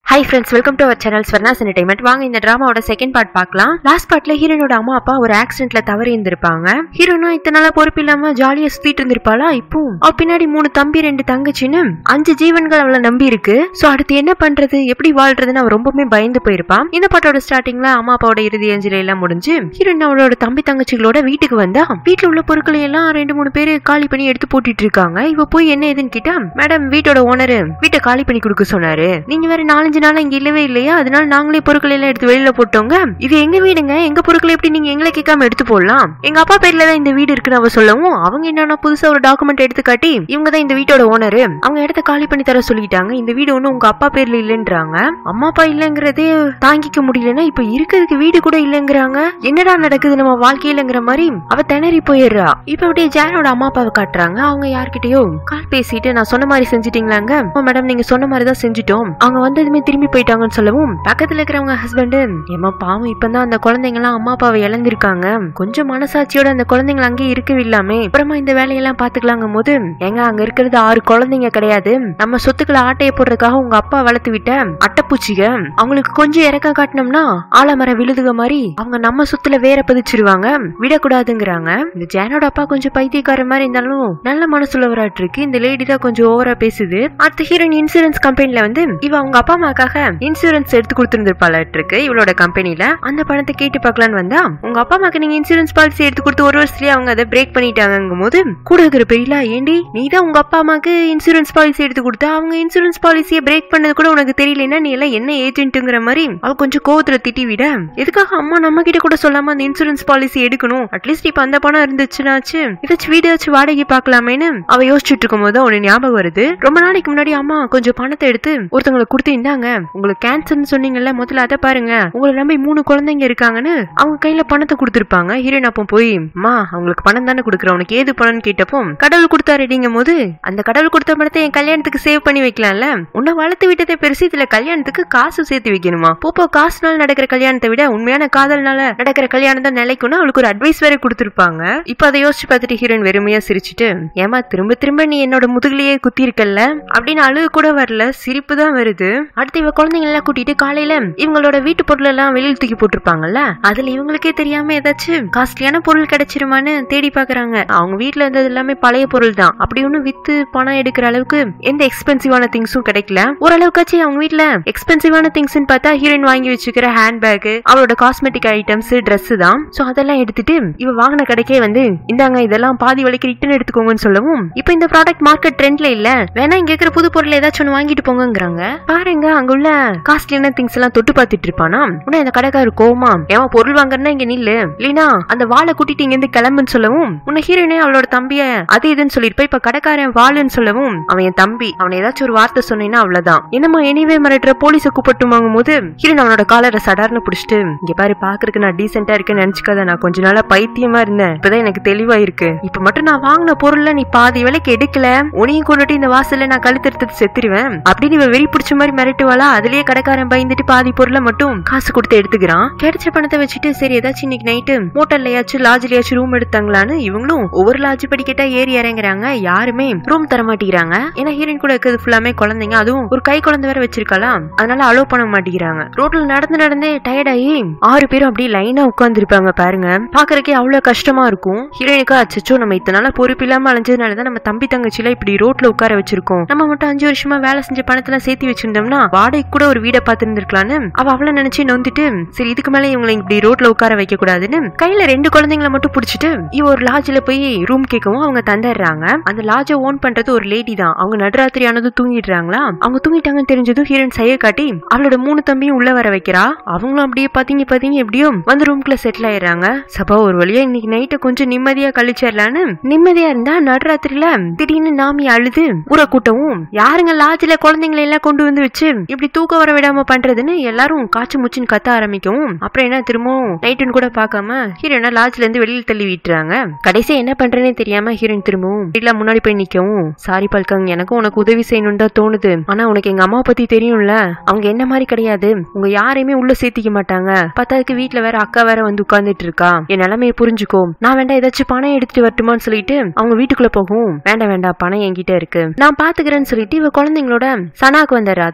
high friends welcome to our channel Swarna's entertainment வாங்க இந்த டிராமாவோட செகண்ட் பார்ட் பார்க்கலாம் லாஸ்ட் பார்ட்ல ஹீரோனோட அம்மா அப்பா ஒரு ஆக்சிடென்ட்ல தவறி இருந்திருப்பாங்க ஹீரோனா இத்தனை நாளா பொறுப்பு இல்லாம ஜாலியா சுத்திட்டு இருந்திருப்பாளா இப்போ அவ பின்னாடி மூணு தம்பி ரெண்டு தங்கச்சின்னு அஞ்சு ஜீவன்கள் அவளை நம்பி இருக்கு சோ அடுத்து என்ன பண்றது எப்படி வாழ்றதுன்னு அவ ரொம்பவுமே பயந்து போயிருப்பான் இந்த பாட்டோட ஸ்டார்டிங்ல அம்மா அப்பாவோட இறுதி அஞ்சலி எல்லாம் முடிஞ்சு ஹீரோயின் அவளோட தம்பி தங்கச்சிகளோட வீட்டுக்கு வந்தா வீட்டுல உள்ள பொருட்களை எல்லாம் ரெண்டு மூணு பேரு காலி பண்ணி எடுத்து போட்டுட்டு இருக்காங்க இவ போய் என்ன ஏதுன்னு கேட்டா மேடம் வீட்டோட ஓனரு வீட்டை காலி பண்ணி கொடுக்க சொன்னாரு நீங்க வேற நாலஞ்சு நாளா இங்க இல்லவே இல்லையா அதனால நாங்களே பொருட்களை எல்லாம் எடுத்து வெளியில போட்டோங்க இது எங்க வீடுங்க எங்க பொருட்களை எப்படி நீங்க எங்களை கேட்காம எடுத்து போடலாம் எங்க அப்பா பேர்ல தான் இந்த வீடு இருக்குன்னு அவ சொல்லவும் அவங்க என்னன்னா புதுசா ஒரு டாக்குமெண்ட் எடுத்து காட்டி இவங்க தான் இந்த வீட்டோட ஓனரு அவங்க இடத்த காலி பண்ணி தர சொல்லிட்டாங்க இந்த வீடு ஒண்ணு உங்க அப்பா பேர்ல இல்லைன்றாங்க அம்மா அப்பா இல்லங்கிறதே தாங்கிக்க முடியலன்னா இப்ப இருக்கிறதுக்கு வீடு கூட இல்லங்கிறாங்க என்னடா நடக்குது நம்ம வாழ்க்கையிலங்கிற மாதிரி அவ திணறி போயிடுறா இப்ப அப்படியே ஜானோட அம்மா அப்பாவை காட்டுறாங்க அவங்க யார்கிட்டயோ கால் பேசிட்டு நான் சொன்ன மாதிரி செஞ்சிட்டீங்களாங்க மேடம் நீங்க சொன்ன மாதிரி தான் செஞ்சுட்டோம் அவங்க வந்ததுமே திரும்பி போயிட்டாங்கன்னு சொல்லவும் பக்கத்துல இருக்கிறவங்க ஹஸ்பண்ட் ஏமா பாவம் இப்பதான் அந்த குழந்தைங்க எல்லாம் அம்மா அப்பாவை இழந்திருக்காங்க கொஞ்சம் மனசாட்சியோட அந்த குழந்தைங்க அங்கேயே இருக்கவே இல்லாமே அப்புறமா இந்த வேலையெல்லாம் பாத்துக்கலாங்கும் போது எங்க அங்க இருக்கிறது ஆறு குழந்தைங்க கிடையாது நம்ம சொத்துக்களை ஆட்டைய போடுறதுக்காக உங்க அப்பா வளர்த்து விட்ட அட்டைப்பூச்சிக அவங்களுக்கு கொஞ்சம் இறக்க காட்டினோம்னா ஆலமரம் விழுதுக மாதிரி அவங்க நம்ம சொத்துல வேற பதிச்சிருவாங்க விடக்கூடாதுங்கிறாங்க இந்த ஜேனோட அப்பா கொஞ்சம் பைத்தியக்கார மாதிரி இருந்தாலும் நல்ல மனசுள்ளவராட்டு இருக்கு இந்த லேடி தான் கொஞ்சம் ஓவரா பேசுது அடுத்த ஹீரோயின் இன்சூரன்ஸ் கம்பெனில வந்து இவ அவங்க அப்பா அம்மாக்காக இன்சூரன்ஸ் எடுத்து கொடுத்துருந்துருப்பாளாட்டு இருக்கு இவளோட கம்பெனில அந்த பணத்தை கேட்டு பார்க்கலான்னு வந்தா உங்க அப்பா அம்மாக்கு நீங்க இன்சூரன்ஸ் பாலிசி எடுத்து கொடுத்து ஒரு வருஷத்துலயே அவங்க அதை பிரேக் பண்ணிட்டாங்கும் போது கூட இருக்கிற பெரியலா ஏண்டி நீ தான் உங்க அப்பா அம்மாக்கு இன்சூரன்ஸ் பாலிசி எடுத்து கொடுத்தா அவங்க இன்சூரன்ஸ் பாலிசியை பிரேக் பண்ணது கூட உனக்கு தெரியலன்னா நீ எல்லாம் என்ன ஏஜென்ட்டுங்கிற மாதிரி அவ கொஞ்சம் கோவத்துல திட்டி விட எதுக்காக அம்மா நம்ம கிட்ட கூட சொல்லாம அந்த இன்சூரன்ஸ் பாலிசி எடுக்கணும் அட்லீஸ்ட் இப்ப அந்த பணம் இருந்துச்சுனாச்சு ஏதாச்சும் வீடாச்சும் வாடகை பார்க்கலாமேன்னு அவ யோசிச்சுட்டு இருக்கும் போது உனக்கு ஞாபகம் வருது ரொம்ப நாளைக்கு முன்னாடி அம்மா கொஞ்சம் பணத்தை எடுத்து ஒருத்தவங்களுக்கு கொடுத்து இந்தாங்க உங்களுக்கு கேன்சர்னு சொன்னீங்கல்ல முதல்ல அதை பாருங்க உங்களை நம்பி மூணு குழந்தைங்க இருக்காங்கன்னு அவங்க கையில பணத்தை கொடுத்துருப்பாங்க ஹீரோயின் அப்போ போய் அம்மா அவங்களுக்கு பணம் தானே கொடுக்குறேன் உனக்கு ஏது பணம்னு கேட்டப்போ கடவுள் கொடுத்தாருடிங்கும் போது அந்த கடவுள் கொடுத்த பணத்தை என் கல்யாணத்துக்கு சேவ் பண்ணி வைக்கலாம்ல உன்னை வளர்த்து விட்டதே பெருசு இதுல கல்யாணத்துக்கு காசு சேர்த்து வைக்கணுமா போப்போ காசுனால நடக்கிற கல்யாணத்தை விட உண்மையான காதல்னால நடக்கிற கல்யாணம் தான் நிலைக்கும்னு அவளுக்கு ஒரு அட்வைஸ் வேற கொடுத்துருப்பாங்க இப்ப அதை யோசிச்சு பார்த்துட்டு ஹீரோயின் வெறுமையா சிரிச்சுட்டு ஏமா திரும்ப திரும்ப நீ என்னோட முதுகுலயே குத்தி இருக்கல்ல அப்படின்னு அழுகு கூட வரல சிரிப்பு தான் வருது அடுத்து இவ குழந்தைங்க எல்லாம் கூட்டிட்டு காலையில இவங்களோட வீட்டு பொருள் எல்லாம் வெளியில் தூக்கி போட்டிருப்பாங்கல்ல அதுல இவங்களுக்கே தெரியாம ஏதாச்சும் காஸ்ட்லியான பொருள் கிடைச்சிருமான்னு தேடி பாக்குறாங்க அவங்க வீட்ல இருந்தது எல்லாமே பழைய பொருள் தான் அப்படி ஒன்னும் வித்து பணம் எடுக்கிற அளவுக்கு எந்த எக்ஸ்பென்சிவான திங்ஸும் கிடைக்கல ஓரளவுக்காச்சும் அவங்க வீட்ல எக்ஸ்பென்சிவான திங்ஸ் பார்த்தா ஹீரோயின் வாங்கி வச்சுக்கிற ஹேண்ட் பேக் அவளோட காஸ்மெட்டிக் ஐட்டம்ஸ் Dress தான் சோ அதெல்லாம் எடுத்துட்டு இவ வாங்கின கடைக்கே வந்து இந்தாங்க இதெல்லாம் பாதி விலைக்கு ரிட்டன் எடுத்துக்கோங்கன்னு சொல்லவும் இப்போ இந்த ப்ராடக்ட் மார்க்கெட் ட்ரெண்ட்ல இல்ல வேணா இங்க இருக்கிற புது பொருள் ஏதாச்சும் ஒன்று வாங்கிட்டு போங்கங்கிறாங்க பாருங்க அங்க உள்ள காஸ்ட்லியான திங்ஸ் எல்லாம் தொட்டு பார்த்துட்டு இருப்பானா உடனே இந்த கடைக்காரர் கோவமா ஏன் பொருள் வாங்குறனா இங்க நில்லு இல்லைனா அந்த வாளை கூட்டிட்டு இங்க இருந்து கிளம்புன்னு சொல்லவும் உன்னை ஹீரோயினே அவளோட தம்பிய அது இதுன்னு சொல்லிட்டு இப்ப கடைக்காரன் வாளுன்னு சொல்லவும் அவன் என் தம்பி அவனை ஏதாச்சும் ஒரு வார்த்தை சொன்னீங்கன்னா அவ்வளவுதான் என்னம்மா எனிவே மிரட்டுற போலீஸ கூப்பிட்டு வாங்கும் போது ஹீரோயின் அவனோட காலரை சடார்னு புடிச்சிட்டு இங்க பாரு பாக்குறதுக்கு நான் டீசென்டா இருக்கேன்னு நினைச்சுக்காத நான் கொஞ்ச நாளா பைத்தியமா இருந்தேன் இப்பதான் எனக்கு தெளிவா இருக்கு இப்ப மட்டும் நான் வாங்கின பொருள்ல நீ பாதி விலைக்கு எடுக்கல உனையும் கொண்டுட்டு இந்த வாசல்ல நான் கழுத்தெடுத்து செத்துருவேன் அப்படின்னு இவ வெறி பிடிச்ச மாதிரி மிரட்டுவாளா அதுலயே கடைக்காரன் பயந்துட்டு பாதி பொருளை மட்டும் காசு கொடுத்து எடுத்துக்கிறான் கிடைச்ச பணத்தை வச்சுட்டு சரி ஏதாச்சும் இன்னைக்கு நைட்டு மோட்டர்லயாச்சும் லாட்ஜ்லயாச்சும் ரூம் எடுத்தாங்களான்னு இவங்களும் ஒவ்வொரு லாட்ஜ் படிக்கட்டா ஏறி இறங்குறாங்க யாருமே ரூம் தர மாட்டேங்கிறாங்க ஏன்னா ஹீரோயின் கூட இருக்கிறது ஃபுல்லாமே குழந்தைங்க அதுவும் ஒரு கை குழந்தை வேற வச்சிருக்கலாம் அதனால அலோவ் பண்ண மாட்டேங்கிறாங்க ரோட்ல நடந்து நடந்தே டயர்ட் ஆகி ஆறு பேரும் அப்படியே லைனா உட்கார்ந்து இருப்பாங்க பாருங்க பாக்குறதுக்கே அவ்வளவு கஷ்டமா இருக்கும் ஹீரோயினுக்கு அச்சச்சோ நம்ம இத்தனால பொறுப்பு இல்லாம அலைஞ்சதுனாலதான் நம்ம தம்பி தங்கச்சில இப்படி ரோட்ல உட்கார வச்சிருக்கோம் நம்ம மட்டும் அஞ்சு வருஷமா வேலை செஞ்ச பணத்தெல்லாம் சேர்த்து வச்சிருந்தோம்னா வாடகை கூட ஒரு வீடை பார்த்திருந்திருக்கலாம்னு அவ அவள நினைச்சு நொந்துட்டு சரி இதுக்கு மேல இவங்களை இப்படி ரோட்ல உட்கார வைக்க கூடாதுன்னு கையில ரெண்டு குழந்தைங்களை மட்டும் புடிச்சிட்டு இவ ஒரு லாட்ஜ்ல போய் ரூம் கேட்கவும் அவங்க தந்துடுறாங்க அந்த லாட்ஜை ஓன் பண்றது ஒரு லேடி தான் அவங்க நடுராத்திரி ஆனதும் தூங்கிடுறாங்களா அவங்க தூங்கிட்டாங்கன்னு தெரிஞ்சதும் ஹீரோயின் செய்ய காட்டி அவளோட மூணு தம்பியும் உள்ள வர வைக்கிறா அவங்களும் அப்படியே பாத்தீங்க பாத்தீங்க எப்படியும் வந்து ரூம்குள்ள செட்டில் ஆயிடுறாங்க சபா ஒரு வழியா இன்னைக்கு நைட்டை கொஞ்சம் நிம்மதியா கழிச்சிடலான்னு நிம்மதியா இருந்தா நடுராத்திரில திடீர்னு நாமி அழுது ஊரை கூட்டவும் யாருங்க லாட்ஜ்ல குழந்தைங்களை எல்லாம் கொண்டு வந்து வச்சு இப்படி தூக்க வர விடாம பண்றதுன்னு எல்லாரும் காய்ச்சி முச்சின்னு கத்த ஆரம்பிக்கவும் அப்புறம் என்ன திரும்பவும் நைட்டுன்னு கூட பார்க்காம ஹீரோயினா லாட்ஜ்ல இருந்து வெளியில தள்ளி விட்டுறாங்க கடைசியா என்ன பண்றேனே தெரியாம ஹீரோயின் திரும்பவும் வீட்டுல முன்னாடி போய் நிக்கவும் சாரி பல்கங் எனக்கும் உனக்கு உதவி செய்யணும்னு தான் தோணுது ஆனா உனக்கு எங்க அம்மா பத்தி தெரியும்ல அவங்க என்ன மாதிரி கிடையாது உங்க யாரையுமே உள்ள சேர்த்திக்க மாட்டாங்க பத்தாதுக்கு வீட்டுல வேற அக்கா வேற வந்து உட்கார்ந்துட்டு இருக்கா என் நிலைமையை புரிஞ்சுக்கோ நான் வேண்டாம் ஏதாச்சும் பணம் எடுத்துட்டு வரட்டுமான்னு சொல்லிட்டு அவங்க வீட்டுக்குள்ள போகவும் வேண்டாம் வேண்டாம் பணம் என்கிட்ட இருக்கு நான் பாத்துக்கிறேன்னு சொல்லிட்டு இவ குழந்தைங்களோட சனாக்கு வந்தாரு அதான் இந்த பப்ளி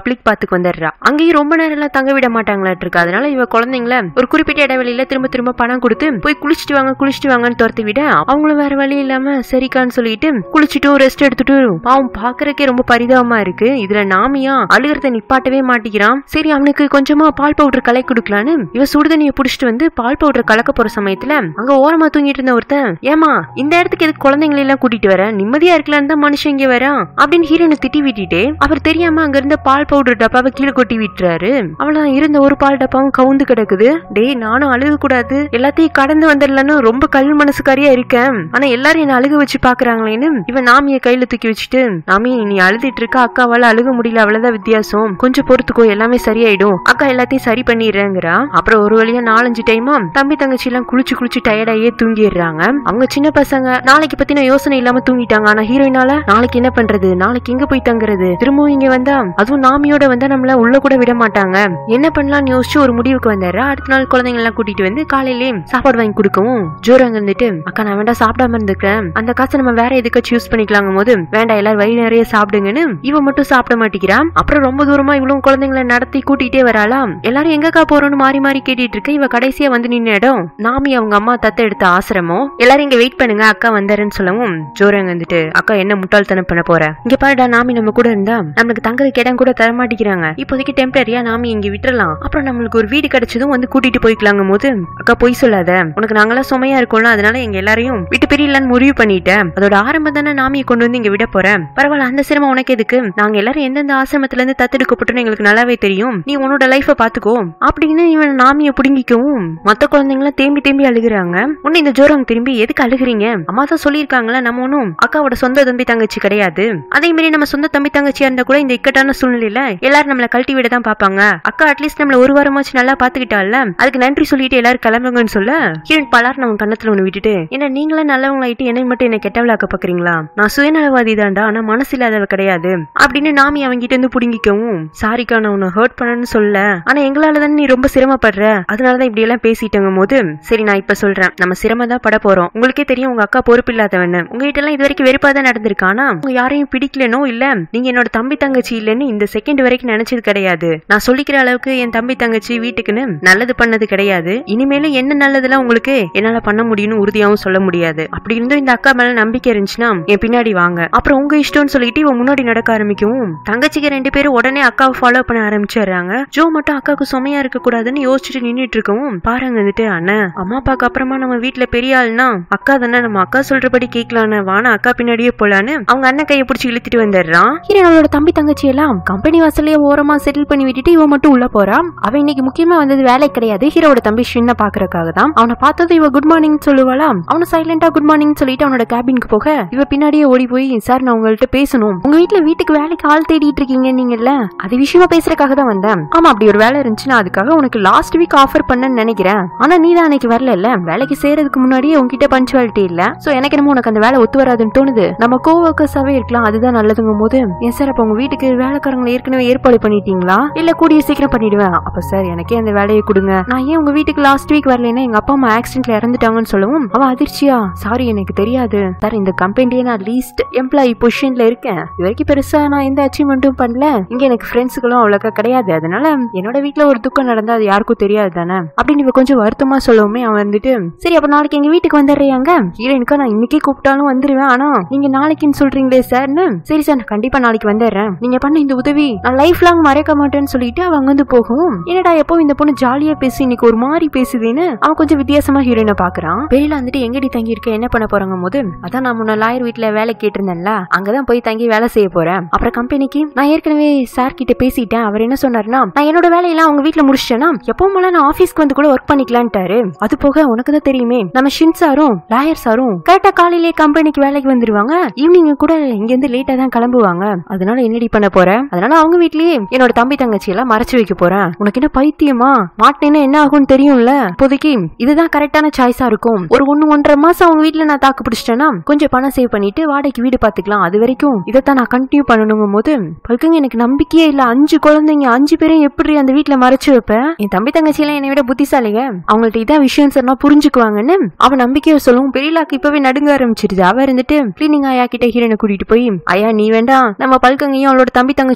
பப்ளிக் பாத்துக்கு வந்துடுறா அங்கேயும் ரொம்ப நேரம் எல்லாம் தங்க விட மாட்டாங்களாட்டு இருக்கு அதனால இவ குழந்தைங்கள ஒரு குறிப்பிட்ட இடைவெளியில திரும்ப திரும்ப பணம் கொடுத்து போய் குளிச்சுட்டு வாங்க குளிச்சுட்டு வாங்கன்னு துரத்தி விட அவங்களும் வேற வழி இல்லாம சரிக்கான்னு சொல்லிட்டு குளிச்சுட்டும் ரெஸ்ட் எடுத்துட்டு பாவம் பாக்குறதுக்கே ரொம்ப பரிதாபமா இருக்கு இதுல நாமியா அழுகிறத நிப்பாட்டவே மாட்டேங்கிறான் சரி அவனுக்கு கொஞ்சமா பால் பவுடர் கலை கொடுக்கலான்னு இவ சுடுதண்ணியை புடிச்சிட்டு வந்து பால் பவுடர் கலக்க போற சமயத்துல அங்க ஓரமா தூங்கிட்டு இருந்த ஒருத்தன் ஏமா இந்த இடத்துக்கு எதுக்கு குழந்தைங்களை எல்லாம் கூட்டிட்டு வர நிம்மதியா இருக்கலான்னு தான் மனுஷன் இங்க வரான் அப்படின்னு ஹீரோனை திட்டி விட்டுட்டே அவர் தெரியாம அங்க இருந்த பால் பவுடர் டப்பாவை கீழே கொட்டி விட்டுறாரு அவளதான் இருந்த ஒரு பால் டப்பாவும் கவுந்து கிடக்குது டேய் நானும் அழுக கூடாது எல்லாத்தையும் கடந்து வந்துடலான்னு ரொம்ப கல் மனசுக்காரியா இருக்கேன் ஆனா எல்லாரும் என்ன அழுக வச்சு பாக்குறாங்களேன்னு இவன் நாமிய கையில தூக்கி வச்சுட்டு நாமி நீ அழுதுட்டு இருக்க அக்காவால அழுக முடியல அவ்வளவுதான் வித்தியாசம் கொஞ்சம் பொறுத்துக்கோ எல்லாமே சரியாயிடும் அக்கா எல்லாத்தையும் சரி பண்ணிடுறேங்கிறா அப்புறம் ஒரு வழியா நாலஞ்சு டைமா தம்பி தங்கச்சி எல்லாம் குளிச்சு குளிச்சு டயர்டாயே தூங்கிடுறாங்க அவங்க சின்ன பசங்க நாளைக்கு பத்தின யோசனை இல்லாம தூங்கிட்டாங்க ஆனா ஹீரோயினால நாளைக்கு என்ன பண்றது நாளைக்கு எங்க போய் தங்குறது திரும்பவும் இங்க வந்தா அதுவும் நாமியோட வந்தா நம்மள உள்ள கூட விட மாட்டாங்க என்ன பண்ணலாம்னு யோசிச்சு ஒரு முடிவுக்கு வந்தாரு அடுத்த நாள் குழந்தைங்க எல்லாம் கூட்டிட்டு வந்து காலையிலே சாப்பாடு வாங்கி கொடுக்கவும் ஜோர் அங்க இருந்துட்டு அக்கா நான் வேண்டாம் சாப்பிடாம இருந்துக்கிறேன் அந்த காசை நம்ம வேற எதுக்காச்சும் யூஸ் பண்ணிக்கலாங்கும் போது வேண்டாம் எல்லாரும் வயிறு நிறைய சாப்பிடுங்கன்னு இவ மட்டும் சாப்பிட மாட்டேங்கிறான் அப்புறம் ரொம்ப தூரமா இவ்வளவு குழந்தைங்களை நடத்தி கூட்டிட்டே வராளாம் எல்லாரும் எங்கக்கா போறோம்னு மாறி மாறி கேட்டுட்டு இருக்க இவ கடைசியா வந்து நின்ன இடம் நாமி அவங்க அம்மா தத்த எடுத்த ஆசிரமம் எல்லாரும் இங்க வெயிட் பண்ணுங்க அக்கா வந்தாருன்னு சொல்லவும் ஜோரங்க வந்துட்டு அக்கா என்ன முட்டாள்தனம் பண்ண போற இங்க பாருடா நாமி நம்ம கூட இருந்தா நம்மளுக்கு தங்குறதுக்கு இடம் கூட தர மாட்டேங்கிறாங்க இப்போதைக்கு டெம்பரரியா நாமி இங்க விட்டுறலாம் அப்புறம் நம்மளுக்கு ஒரு வீடு கிடைச்சதும் வந்து கூட்டிட்டு போய்க்கலாங்கும் போது அக்கா பொய் சொல்லாத உனக்கு நாங்கெல்லாம் சுமையா இருக்கோம்ல அதனால எங்க எல்லாரையும் விட்டு பிரியலான்னு முடிவு பண்ணிட்டேன் அதோட ஆரம்பம் தானே நாமியை கொண்டு வந்து இங்க விட போறேன் பரவாயில்ல அந்த சிரமம் உனக்கு எதுக்கு நாங்க எல்லாரும் எந்தெந்த ஆசிரமத்துல இருந்து தத்தெடுக்கப்பட்டோம்னு எங்களுக்கு நல்லாவே தெரியும் நீ உன்னோட லைஃப பாத்துக்கோ அப்படின்னு இவன் நாமிய புடுங்கிக்கவும் மத்த குழந்தைங்களாம் தேம்பி தேம்பி அழுகுறாங்க உன்னை இந்த ஜோரம் திரும்பி எதுக்கு அழுகுறீங்க அம்மா தான் சொல்லியிருக்காங்களா நம்ம ஒன்னும் அக்காவோட சொந்த தம்பி தங்கச்சி கிடையாது அதே மாதிரி நம்ம சொந்த தம்பி தங்கச்சியா இருந்தா கூட இந்த இக்கட்டான சூழ்நிலையில எல்லாரும் நம்மள கழட்டி விட தான் பாப்பாங்க அக்கா அட்லீஸ்ட் நம்மள ஒரு வாரமாச்சு நல்லா பாத்துக்கிட்டால அதுக்கு நன்றி சொல்லிட்டு எல்லாரும் கிளம்புங்கன்னு சொல்ல ஹீரோயின் பலார் நம்ம கண்ணத்துல ஒண்ணு விட்டுட்டு என்ன நீங்களே நல்லவங்களாயிட்டு என்னை மட்டும் என்ன கெட்டவளாக்க பாக்குறீங்களா நான் சுயநலவாதி தான்டா ஆனா மனசு இல்லாதவ கிடையாது அப்படின்னு நாமி அவங்கிட்ட இருந்து புடுங்கிக்கவும் சாரிக்கா நான் உன்னை ஹர்ட் பண்ணணும்னு சொல்ல ஆனா எங்களால தானே நீ ரொம்ப சிரமப்படுற அதனாலதான் இப்படி எல்லாம் பேசிட்டங்க போது சரி நான் இப்ப சொல்றேன் நம்ம சிரமம் தான் பட போறோம் உங்களுக்கே தெரியும் உங்க அக்கா பொறுப்பு இல்லாதவன்னு உங்ககிட்ட எல்லாம் இது வரைக்கும் வெறுப்பா தான் நடந்திருக்கு ஆனா உங்க யாரையும் பிடிக்கலனோ இல்ல நீங்க என்னோட தம்பி தங்கச்சி இல்லைன்னு இந்த செகண்ட் வரைக்கும் நினைச்சது கிடையாது நான் சொல்லிக்கிற அளவுக்கு என் தம்பி தங்கச்சி வீட்டுக்குன்னு நல்லது பண்ணது கிடையாது இனிமேலும் என்ன நல்லதெல்லாம் உங்களுக்கு என்னால பண்ண முடியும்னு உறுதியாவும் சொல்ல முடியாது அப்படி இருந்தும் இந்த அக்கா மேல நம்பிக்கை இருந்துச்சுன்னா என் பின்னாடி வாங்க அப்புறம் உங்க இஷ்டம்னு சொல்லிட்டு இவன் முன்னாடி நடக்க ஆரம்பிக்கவும் தங்கச்சிக்கு ரெண்டு பேரும் உடனே அக்காவை ஃபாலோ பண்ண ஆரம்பிச்சிடுறாங்க ஜோ மட்டும் அக்காவுக்கு சுமையா இருக்க கூடாதுன்னு யோசிச்சுட்டு நின்னுட்டு இருக்கவும் பாருங்க வந்துட்டு அண்ணன் அம்மா அப்பாக்கு அப்புறமா நம்ம வீட்ல பெரிய ஆள்னா அக்கா தானே நம்ம அக்கா சொல்றபடி கேட்கலான்னு வானா அக்கா பின்னாடியே போலான்னு அவங்க அண்ணன் கையை பிடிச்சி இழுத்துட்டு வந்துடுறான் ஹீரோ அவளோட தம்பி தங்கச்சி எல்லாம் கம்பெனி வாசல்லையே ஓரமா செட்டில் பண்ணி விட்டுட்டு இவன் மட்டும் உள்ள போறான் அவன் இன்னைக்கு முக்கியமா வந்தது வேலை கிடையாது ஹீரோட தம்பி ஷின்ன பாக்குறதுக்காக தான் அவனை பார்த்தது இவ குட் மார்னிங் சொல்லுவாளா அவன சைலண்டா குட் மார்னிங் சொல்லிட்டு அவனோட கேபினுக்கு போக இவ பின்னாடியே ஓடி போய் சார் நான் உங்கள்ட்ட பேசணும் உங்க வீட்ல வீட்டுக்கு வேலைக்கு ஆள் தேடிட்டு இருக்கீங்க நீங்கல்ல அது விஷயமா பேசுறதுக்காக தான் வந்தேன் ஆமா அப்படி ஒரு வேலை இருந்துச்சுன்னா அதுக்காக உனக்கு லாஸ்ட் வீக் ஆஃபர் பண்ணேன்னு நினைக்கிறேன் ஆனா நீ தான் அன்னைக்கு வரல இல்ல வேலைக்கு சேர்றதுக்கு முன்னாடியே உன்கிட்ட பஞ்சுவாலிட்டி இல்ல சோ எனக்கு என்னமோ உனக்கு அந்த வேலை ஒத்து வராதுன்னு தோணுது நம்ம கோ ஒர்க்கர்ஸாவே இருக்கலாம் அதுதான் நல்லதுங்கும் போது ஏன் சார் அப்ப உங்க வீட்டுக்கு வேலைக்காரங்களை ஏற்கனவே ஏற்பாடு பண்ணிட்டீங்களா இல்ல கூடிய சீக்கிரம் பண்ணிடுவேன் அப்ப சார் எனக்கே அந்த வேலையை கொடுங்க நான் ஏன் உங்க வீட்டுக்கு லாஸ்ட் வீக் வரலைன்னா எங்க அப்பா அம்மா ஆக்சிடென்ட்ல இறந்துட்டாங்கன்னு சொல்லவும் அவ அதிர்ச்சியா சாரி எனக்கு தெரியாது சார் இந்த கம்பெனிலேயே நான் லீஸ்ட் எம்ப்ளாயி பொசிஷன்ல இருக்கேன் இது வரைக்கும் பெருசா நான் எந்த அச்சீவ்மெண்ட்டும் பண்ணல இங்க எனக்கு ஃப்ரெண்ட்ஸுகளும் அவ்வளோக்கா கிடையாது அதனால என்னோட வீட்ல ஒரு துக்கம் நடந்தா அது யாருக்கும் தெரியாது தானே அப்படின்னு இவ கொஞ்சம் வருத்தமா சொல்லவுமே அவன் வந்துட்டு சரி அப்ப நாளைக்கு எங்க வீட்டுக்கு வந்துடுறியாங்க ஹீரோயினுக்கா நான் இன்னைக்கே கூப்பிட்டாலும் வந்துருவேன் ஆனா நீங்க நாளைக்குன்னு சொல்றீங்களே சார்னு சரி சார் நான் கண்டிப்பா நாளைக்கு வந்துடுறேன் நீங்க பண்ண இந்த உதவி நான் லைஃப் லாங் மறக்க மாட்டேன்னு சொல்லிட்டு அவன் அங்க வந்து போகவும் என்னடா எப்போ இந்த பொண்ணு ஜாலியா பேசி இன்னைக்கு ஒரு மாதிரி பேசுதுன்னு அவன் கொஞ்சம் வித்தியாசமா ஹீரோயினை பாக்குறான் வெளியில வந்துட்டு எங்கடி தங்கி இருக்க என்ன பண்ண போறாங்க போது அதான் நான் முன்ன லாயர் வீட்ல வேலை கேட்டிருந்தேன்ல அங்கதான் போய் தங்கி வேலை செய்ய போறேன் அப்புறம் கம்பெனிக்கு நான் ஏற்கனவே சார் கிட்ட பேசிட்டேன் அவர் என்ன சொன்னாருன்னா நான் என்னோட வேலையெல்லாம் அவங்க வீட்ல முடிச்சிட்டேன்னா எப்பவும் போல நான் ஆபீஸ்க்கு வந்து கூட ஒர்க் பண்ணிக்கலான்ட்டாரு அது போக உனக்கு தான் தெரியுமே நம்ம ஷின் சாரும் லாயர் சாரும் கரெக்டா காலையிலே கம்பெனிக்கு வேலைக்கு வந்துருவாங்க ஈவினிங் கூட இங்க இருந்து லேட்டா தான் கிளம்புவாங்க அதனால என்னடி பண்ண போறேன் அதனால அவங்க வீட்லயே என்னோட தம்பி தங்கச்சி எல்லாம் மறைச்சு வைக்க போறேன் உனக்கு என்ன பைத்தியமா மாட்டேன்னா என்ன ஆகும்னு தெரியும்ல இப்போதைக்கு இதுதான் கரெக்டான சாய்ஸா இருக்கும் ஒரு ஒண்ணு ஒன்றரை மாசம் அவங்க வீட்ல நான் தாக்கு பிடிச்சிட்டேன்னா கொஞ்சம் பணம் சேவ் பண்ணிட்டு வாடகைக்கு வீடு பாத்துக்கலாம் அது வரைக்கும் இதைத்தான் நான் கண்டினியூ பண்ணணுங்கும் போது பல்குங்க எனக்கு நம்பிக்கையே இல்ல அஞ்சு குழந்தைங்க அஞ்சு பேரும் எப்படி அந்த வீட்ல மறைச்சு வைப்பேன் என் தம்பி தங்கச்சி எல்லாம் என்னை விட புத்திசாலிங்க அவங்கள்ட்ட இதான் விஷயம் சொன்னா புரிஞ்சுக்குவாங்கன்னு அவன் நம்பிக்கையை சொல்லவும் பெரியலாக்கு இப்பவே நடுங்க ஆரம்பிச்சிருது அவ இருந்துட்டு கிளீனிங் ஆயா கிட்ட ஹீரோனை கூட்டிட்டு போய் ஐயா நீ வேண்டாம் நம்ம பல்கங்கையும் அவளோட தம்பி தங்கச்சியும் உன் வீட்ல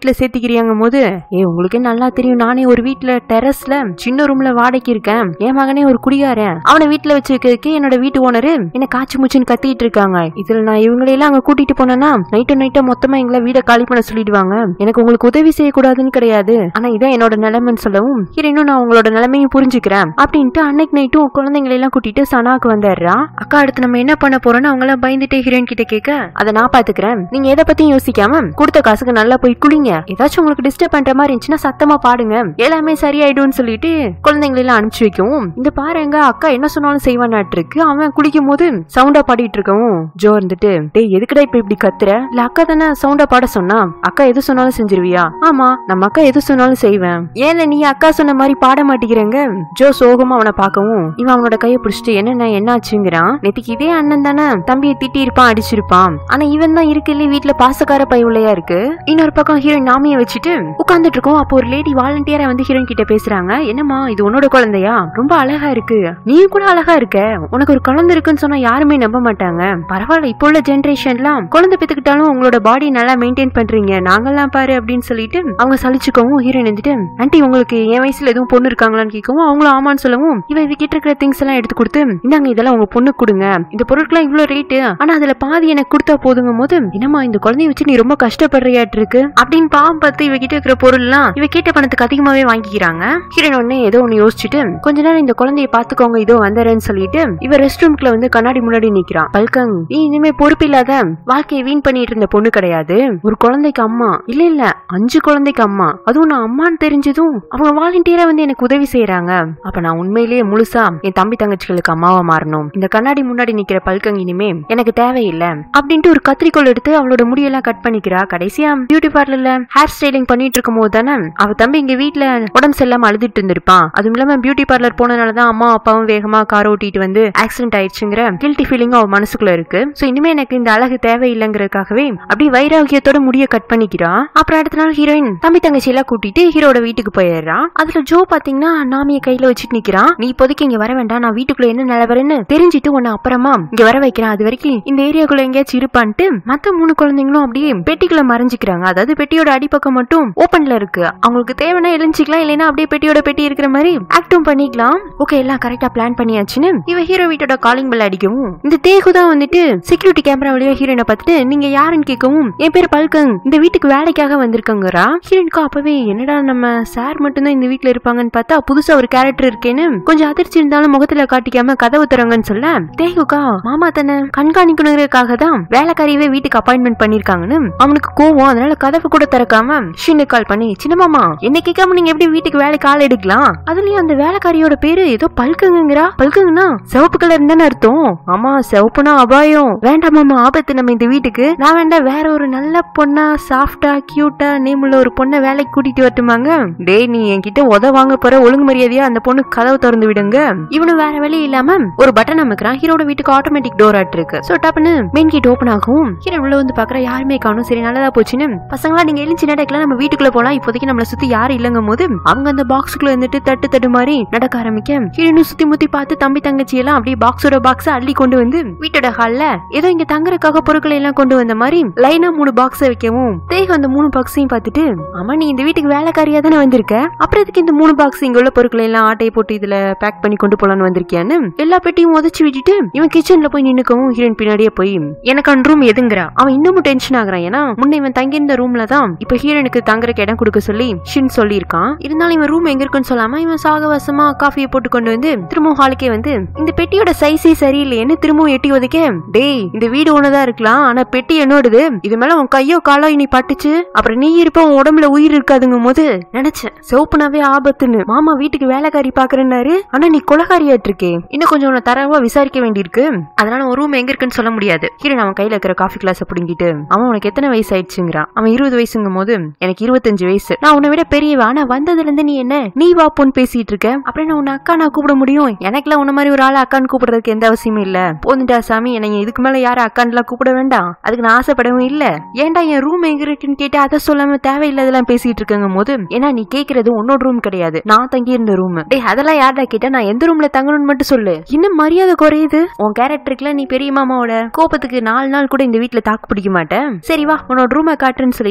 வீட்டுல சேர்த்துக்கிறியாங்க போது ஏ உங்களுக்கே நல்லா தெரியும் நானே ஒரு வீட்டுல டெரஸ்ல சின்ன ரூம்ல வாடகைக்கு இருக்கேன் என் மகனே ஒரு குடிகாரன் அவனை வீட்டுல வச்சிருக்கிறதுக்கு என்னோட வீட்டு ஓனரு என்ன காய்ச்சி மூச்சுன்னு கத்திட்டு இருக்காங்க இதுல நான் இவங்களையெல்லாம் அங்க கூட்டிட்டு போனேன்னா நைட்டு நைட்டா மொத்தமா எங்களை வீட காலி பண்ண சொல்லிடுவாங்க எனக்கு உங்களுக்கு உதவி செய்யக்கூடாதுன்னு கிடையாது ஆனா இதான் என்னோட நிலைமைன்னு சொல்லவும் இன்னும் நான் உங்களோட நிலைமையும் புரிஞ்சுக்கிறேன் அப்படின்ட்டு அன்னைக்கு நைட்டும் குழந்தைங்களை எல்லாம் கூட்டிட்டு சனாக்கு வந்துடுறா அக்கா அடுத்து நம்ம என்ன பண்ண போறோம்னு அவங்க எல்லாம் பயந்துட்டு ஹீரோயின் கிட்ட கேட்க அதை நான் பாத்துக்கிறேன் நீங்க எதை பத்தியும் யோசிக்காம கொடுத்த காசுக்கு நல்லா போய் குளிங்க ஏதாச்சும் உங்களுக்கு டிஸ்டர்ப் பண்ற மாதிரி இருந்துச்சுன்னா சத்தமா பாடுங்க எல்லாமே சரியாயிடும்னு சொல்லிட்டு குழந்தைங்களை எல்லாம் அனுப்பிச்சு வைக்கவும் இந்த பாருங்க அக்கா என்ன சொன்னாலும் செய்வானாட்டு இருக்கு அவன் குளிக்கும் போது சவுண்டா பாடிட்டு இருக்கவும் ஜோ இருந்துட்டு டேய் எதுக்குடா இப்ப இப்படி கத்துற இல்ல அக்கா தானே சவுண்டா பாட சொன்னா அக்கா எது சொன்னாலும் செஞ்சிருவியா ஆமா நம்ம அக்கா எது சொன்னாலும் செய்வேன் ஏன் நீ அக்கா சொன்ன மாதிரி பாட மாட்டேங்கிறங்க ஜோ சோகமா அவனை பார்க்கவும் இவன் அவனோட கையை பிடிச்சிட்டு என்ன என்னாச்சுங்கிறான் நேத்துக்கு இதே அண்ணன் தானே தம்பியை திட்டி இருப்பான் அடிச்சிருப்பான் ஆனா இவன் தான் இருக்கு இல்ல வீட்டுல பாசக்கார பையுள்ளையா இருக்கு இன்னொரு பக்கம் ஹீரோயின் நாமிய வச்சுட்டு உட்கார்ந்துட்டு இருக்கோம் அப்போ ஒரு லேடி வாலண்டியரா வந்து ஹீரோயின் கிட்ட பேசுறாங்க என்னம்மா இது உன்னோட குழந்தையா ரொம்ப அழகா இருக்கு நீ கூட அழகா இருக்க உனக்கு ஒரு குழந்தை இருக்குன்னு சொன்னா யாருமே நம்ப மாட்டாங்க பரவாயில்ல இப்போ உள்ள ஜென்ரேஷன்லாம் குழந்தை பெத்துக்கிட்டாலும் உங்களோட பாடி நல்லா மெயின்டைன் பண்றீங்க நாங்கெல்லாம் பாரு அப்படின்னு சொல்லிட்டு அவங்க சலிச்சுக்கவும் ஹீரோயின் வந்துட்டு ஆன்ட்டி உங்களுக்கு என் வயசுல எதுவும் பொண்ணு இருக்காங்களான்னு கேட்கவும் அவங்களும் ஆமான்னு சொல்லவும் இவன் இவ கிட்ட இருக்கிற திங்ஸ் எல்லாம் எடுத்து கொடுத்து இந்தாங்க இதெல்லாம் உங்க பொண்ணு கொடுங்க இந்த பொருட்கள்லாம் இவ்வளவு ரேட்டு ஆனா அதுல பாதி எனக்கு கொடுத்தா போதுங்கும் போது என்னம்மா இந்த குழந்தைய வச்சு நீ ரொம்ப கஷ்டப்படுறியாட்டு இருக்கு அப்படின்னு பாவம் பார்த்து இவ கிட்ட இருக்கிற பொருள் எல்லாம் இவ கேட்ட பணத்துக்கு அதிகமாவே வாங்கிக்கிறாங்க ஹீரோயின் உடனே ஏதோ ஒண்ணு யோசிச்சுட்டு கொஞ்ச நேரம் இந்த குழந்தைய பாத்துக்கோங்க இதோ வந்துறேன்னு சொல்லிட்டு இவ ரெஸ்ட் ரூம்குள்ள வந்து கண்ணாடி முன்னாடி நிக்கிறான் பல்கங் நீ இனிமே பொறுப்பில்லாத வாழ்க்கையை வீண் பண்ணிட்டு இருந்த பொண்ணு கிடையாது ஒரு குழந்தைக்கு அம்மா இல்ல இல்ல அஞ்சு குழந்தைக்கு அம்மா அதுவும் நான் அம்மான்னு தெரிஞ்சதும் அவங்க வாலண்டியரா வந்து எனக்கு உதவி செய்யறாங்க அப்ப நான் உண்மையிலேயே முழுசா என் தம்பி தங்கச்சிகளுக்கு அம்மாவா மாறணும் இந்த கண்ணாடி முன்னாடி நிக்கிற பல்கங் இனிமே எனக்கு தேவையில்லை அப்படின்ட்டு ஒரு கத்திரிக்கோள் எடுத்து அவளோட முடியெல்லாம் கட் பண்ணிக்கிறா கடைசியா பியூட்டி பார்லர்ல ஹேர் ஸ்டைலிங் பண்ணிட்டு இருக்கும் போது தானே அவ தம்பி இங்க வீட்டுல உடம்பு சரியில்லாம அழுதுட்டு இருந்திருப்பான் அதுவும் இல்லாம பியூட்டி பார்லர் போனதுனாலதான் அம்மா அப்பாவும் வேகமா கார் ஓட்டிட்டு வந்து ஆக்சிடென்ட் ஆயிடுச்சுங்கிற கில்ட்டி ஃபீலிங் அவ மனசுக்குள்ள இருக்கு சோ இனிமே எனக்கு இந்த அழகு தேவையில்லைங்கிறதுக்காகவே அப்படி வைராகியத்தோட முடிய கட் பண்ணிக்கிறா அப்புறம் அடுத்த நாள் ஹீரோயின் தம்பி தங்கச்சி எல்லாம் கூட்டிட்டு ஹீரோட வீட்டுக்கு போயிடுறான் அதுல ஜோ பாத்தீங்கன்னா நாமிய கையில வச்சுட்டு நிக்கிறான் நீ இப்போதைக்கு இங்க வர வேண்டாம் நான் வீட்டுக்குள்ள என்ன நிலவரன்னு தெரிஞ்சுட்டு உன்னை அப்புறமா இங்க வர வைக்கிறேன் அது வரைக்கும் இந்த ஏரியாக்குள்ள எங்கேயாச்சும் இருப்பான்ட்டு மத்த மூணு குழந்தைங்களும் அப்படியே பெட்டிக்குள்ள மறைஞ்சுக்கிறாங்க அதாவது பெட்டியோட அடிப்பக்கம் மட்டும் ஓபன்ல இருக்கு அவங்களுக்கு தேவைன்னா எழுஞ்சிக்கலாம் இல்லைன்னா அப்படியே பெட்டியோட பெட்டி இருக்கிற மாதிரி ஆக்டும் பண்ணிக்கலாம் ஓகே எல்லாம் கரெக்டா பிளான் பண்ணியாச்சுன்னு இவ ஹீரோ வீட்டோட காலிங் பெல் அடிக்கவும் இந்த தேகு தான் வந்துட்டு செக்யூரிட்டி கேமரா வழியா ஹீரோனை பார்த்துட்டு நீங்க யாருன்னு கேட்கவும் என் பேர் பல்கங் இந்த வீட்டுக்கு வேலைக்காக வந்திருக்கங்கிறா ஹீரோனுக்கு அப்பவே என்னடா நம்ம சார் மட்டும்தான் இந்த வீட்ல இருப்பாங்கன்னு பார்த்தா புதுசா ஒரு கேரக்டர் இருக்கேன்னு கொஞ்சம் அதிர்ச்சி இருந்தாலும் முகத்துல காட்டிக்காம கதவு தரங்கன்னு சொல்ல தேகுக்கா மாமா தானே கண்காணிக்கணுங்கிறதுக்காக தான் வேலைக்காரியவே வீட்டுக்கு அப்பாயின்மெண்ட் பண்ணிருக்காங்கன்னு அவனுக்கு கோவம் அதனால கதவு கூட திறக்காம ஷின்னு கால் பண்ணி சின்ன மாமா என்ன கேட்காம நீங்க எப்படி வீட்டுக்கு வேலை கால் எடுக்கலாம் அதுலயும் அந்த வேலைக்காரியோட பேரு ஏதோ பல்கங்குங்கிறா பல்கங்குனா சிவப்பு கலர் தானே அர்த்தம் ஆமா சிவப்புனா அபாயம் வேண்டாம் மாமா ஆபத்து நம்ம இந்த வீட்டுக்கு நான் வேண்டாம் வேற ஒரு நல்ல பொண்ணா சாஃப்டா கியூட்டா நேம் உள்ள ஒரு பொண்ணை வேலைக்கு கூட்டிட்டு வரட்டுமாங்க டேய் நீ என்கிட்ட உத வாங்க போற ஒழுங்கு மரியாதையா அந்த பொண்ணு கதவு திறந்து விடுங்க இவனும் வேற வழி இல்லாம ஒரு பட்டன் அமைக்கிறான் ஹீரோட வீட்டுக்கு ஆட்டோமேட்டிக் டோர் ஆட் இருக்கு சோ டப்புன்னு மெயின் கேட் ஓபன் ஆகும் ஹீரோ உள்ள வந்து பாக்குற யாருமே காணும் சரி நல்லதா போச்சுன்னு பசங்களா நீங்க எழுச்சி நடக்கலாம் நம்ம வீட்டுக்குள்ள போலாம் இப்போதைக்கு நம்மள சுத்தி யாரும் இல்லங்கும் போது அவங்க அந்த பாக்ஸுக்குள்ள இருந்துட்டு தட்டு தட்டு மாதிரி நடக்க ஆரம்பிக்க ஹீரோனும் சுத்தி முத்தி பார்த்து தம்பி தங்கச்சி எல்லாம் அப்படியே பாக்ஸோட பாக்ஸ் அள்ளி கொண்டு வந்து வீட்டோட ஹால்ல ஏதோ இங்க தங்குறதுக்காக பொருட்களை எல்லாம் கொண்டு வந்த மாதிரி லைனா மூணு பாக்ஸ் வைக்கவும் தேக அந்த மூணு பாக்ஸையும் பார்த்துட்டு ஆமா நீ இந்த வீட்டுக்கு வேலைக்காரியா தானே வந்திருக்க அப்புறம் எதுக்கு இந்த மூணு பாக்ஸ் இங்க உள்ள பொருட்களை எல்லாம் ஆட்டையை போட்டு இதுல பேக் பண்ணி கொண்டு போலான்னு வந்திருக்கியான்னு எல்லா பெட்டியும் உதச்சு விட்டுட்டு இவன் கிச்சன்ல போய் நின்னுக்கவும் ஹீரோயின் பின்னாடியே போய் எனக்கு அந்த ரூம் எதுங்கிறா அவன் இன்னமும் டென்ஷன் ஆகுறான் ஏன்னா முன்ன இவன் தங்கியிருந்த ரூம்ல தான் இப்ப ஹீரோனுக்கு தங்குறக்கு இடம் கொடுக்க சொல்லி ஷின் சொல்லியிருக்கான் இருந்தாலும் இவன் ரூம் எங்க இருக்குன்னு சொல்லாம இவன் சாகவாசமா காஃபியை போட்டு கொண்டு வந்து திரும்பவும் ஹாலுக்கே வந்து இந்த பெட்டியோட சைஸே சரியில்லைன்னு திரும்பவும் எட்டி ஒதுக்க டேய் இந்த வீடு ஒண்ணுதான் இருக்கலாம் ஆனா பெட்டி என்னோடது இது மேல உன் கையோ காலோ இனி பட்டுச்சு அப்புறம் நீ இருப்ப உன் உடம்புல உயிர் இருக்காதுங்கும் போது நினைச்சேன் சிவப்புனாவே ஆபத்துன்னு மாமா வீட்டுக்கு வேலைக்காரி பாக்குறேன்னாரு ஆனா நீ கொலகாரியாட்டு இருக்கே இன்னும் கொஞ்சம் உன்னை தரவா விசாரிக்க வேண்டியிருக்கு அதனால உன் ரூம் எங்க இருக்குன்னு சொல்ல முடியாது ஹீரன் அவன் கையில இருக்கிற காஃபி கிளாஸ் பிடுங்கிட்டு அவன் உனக்கு எத்தனை வயசு ஆயிடுச்சுங்கிறான் அவன் இருபது வயசுங்கும் போது எனக்கு இருபத்தஞ்சு வயசு நான் உன்னை விட பெரியவ ஆனா வந்ததுல இருந்து நீ என்ன நீ வா பொண்ணு பேசிட்டு இருக்க அப்புறம் நான் உன்னை அக்கா நான் கூப்பிட முடியும் எனக்குலாம் உன்ன மாதிரி ஒரு ஆளை அக்கான்னு கூப்பிடுறதுக்கு எந்த அவசியமும் இல்ல போந்துட்டா சாமி என்னை இதுக்கு மேல யாரும் அக்கான்லாம் கூப்பிட வேண்டாம் அதுக்கு நான் ஆசைப்படவும் இல்ல ஏன்டா என் ரூம் எங்க இருக்குன்னு கேட்டு அதை சொல்லாம தேவையில்லாதெல்லாம் பேசிட்டு இருக்கங்கும் போது ஏன்னா நீ கேக்குறது உன்னோட ரூம் கிடையாது நான் தங்கி இருந்த ரூம் டேய் அதெல்லாம் யார்டா கேட்டா நான் எந்த ரூம்ல தங்கணும்னு மட்டும் சொல்லு இன்னும் மரியாதை குறையுது உன் கேரக்டருக்குல நீ பெரிய மாமாவோட கோபத்துக்கு நாலு நாள் கூட இந்த வீட்ல தாக்கு பிடிக்க மாட்டேன் சரி வா உன்னோட ரூமை காட்டுறேன்னு சொல்லிட்டு அந்த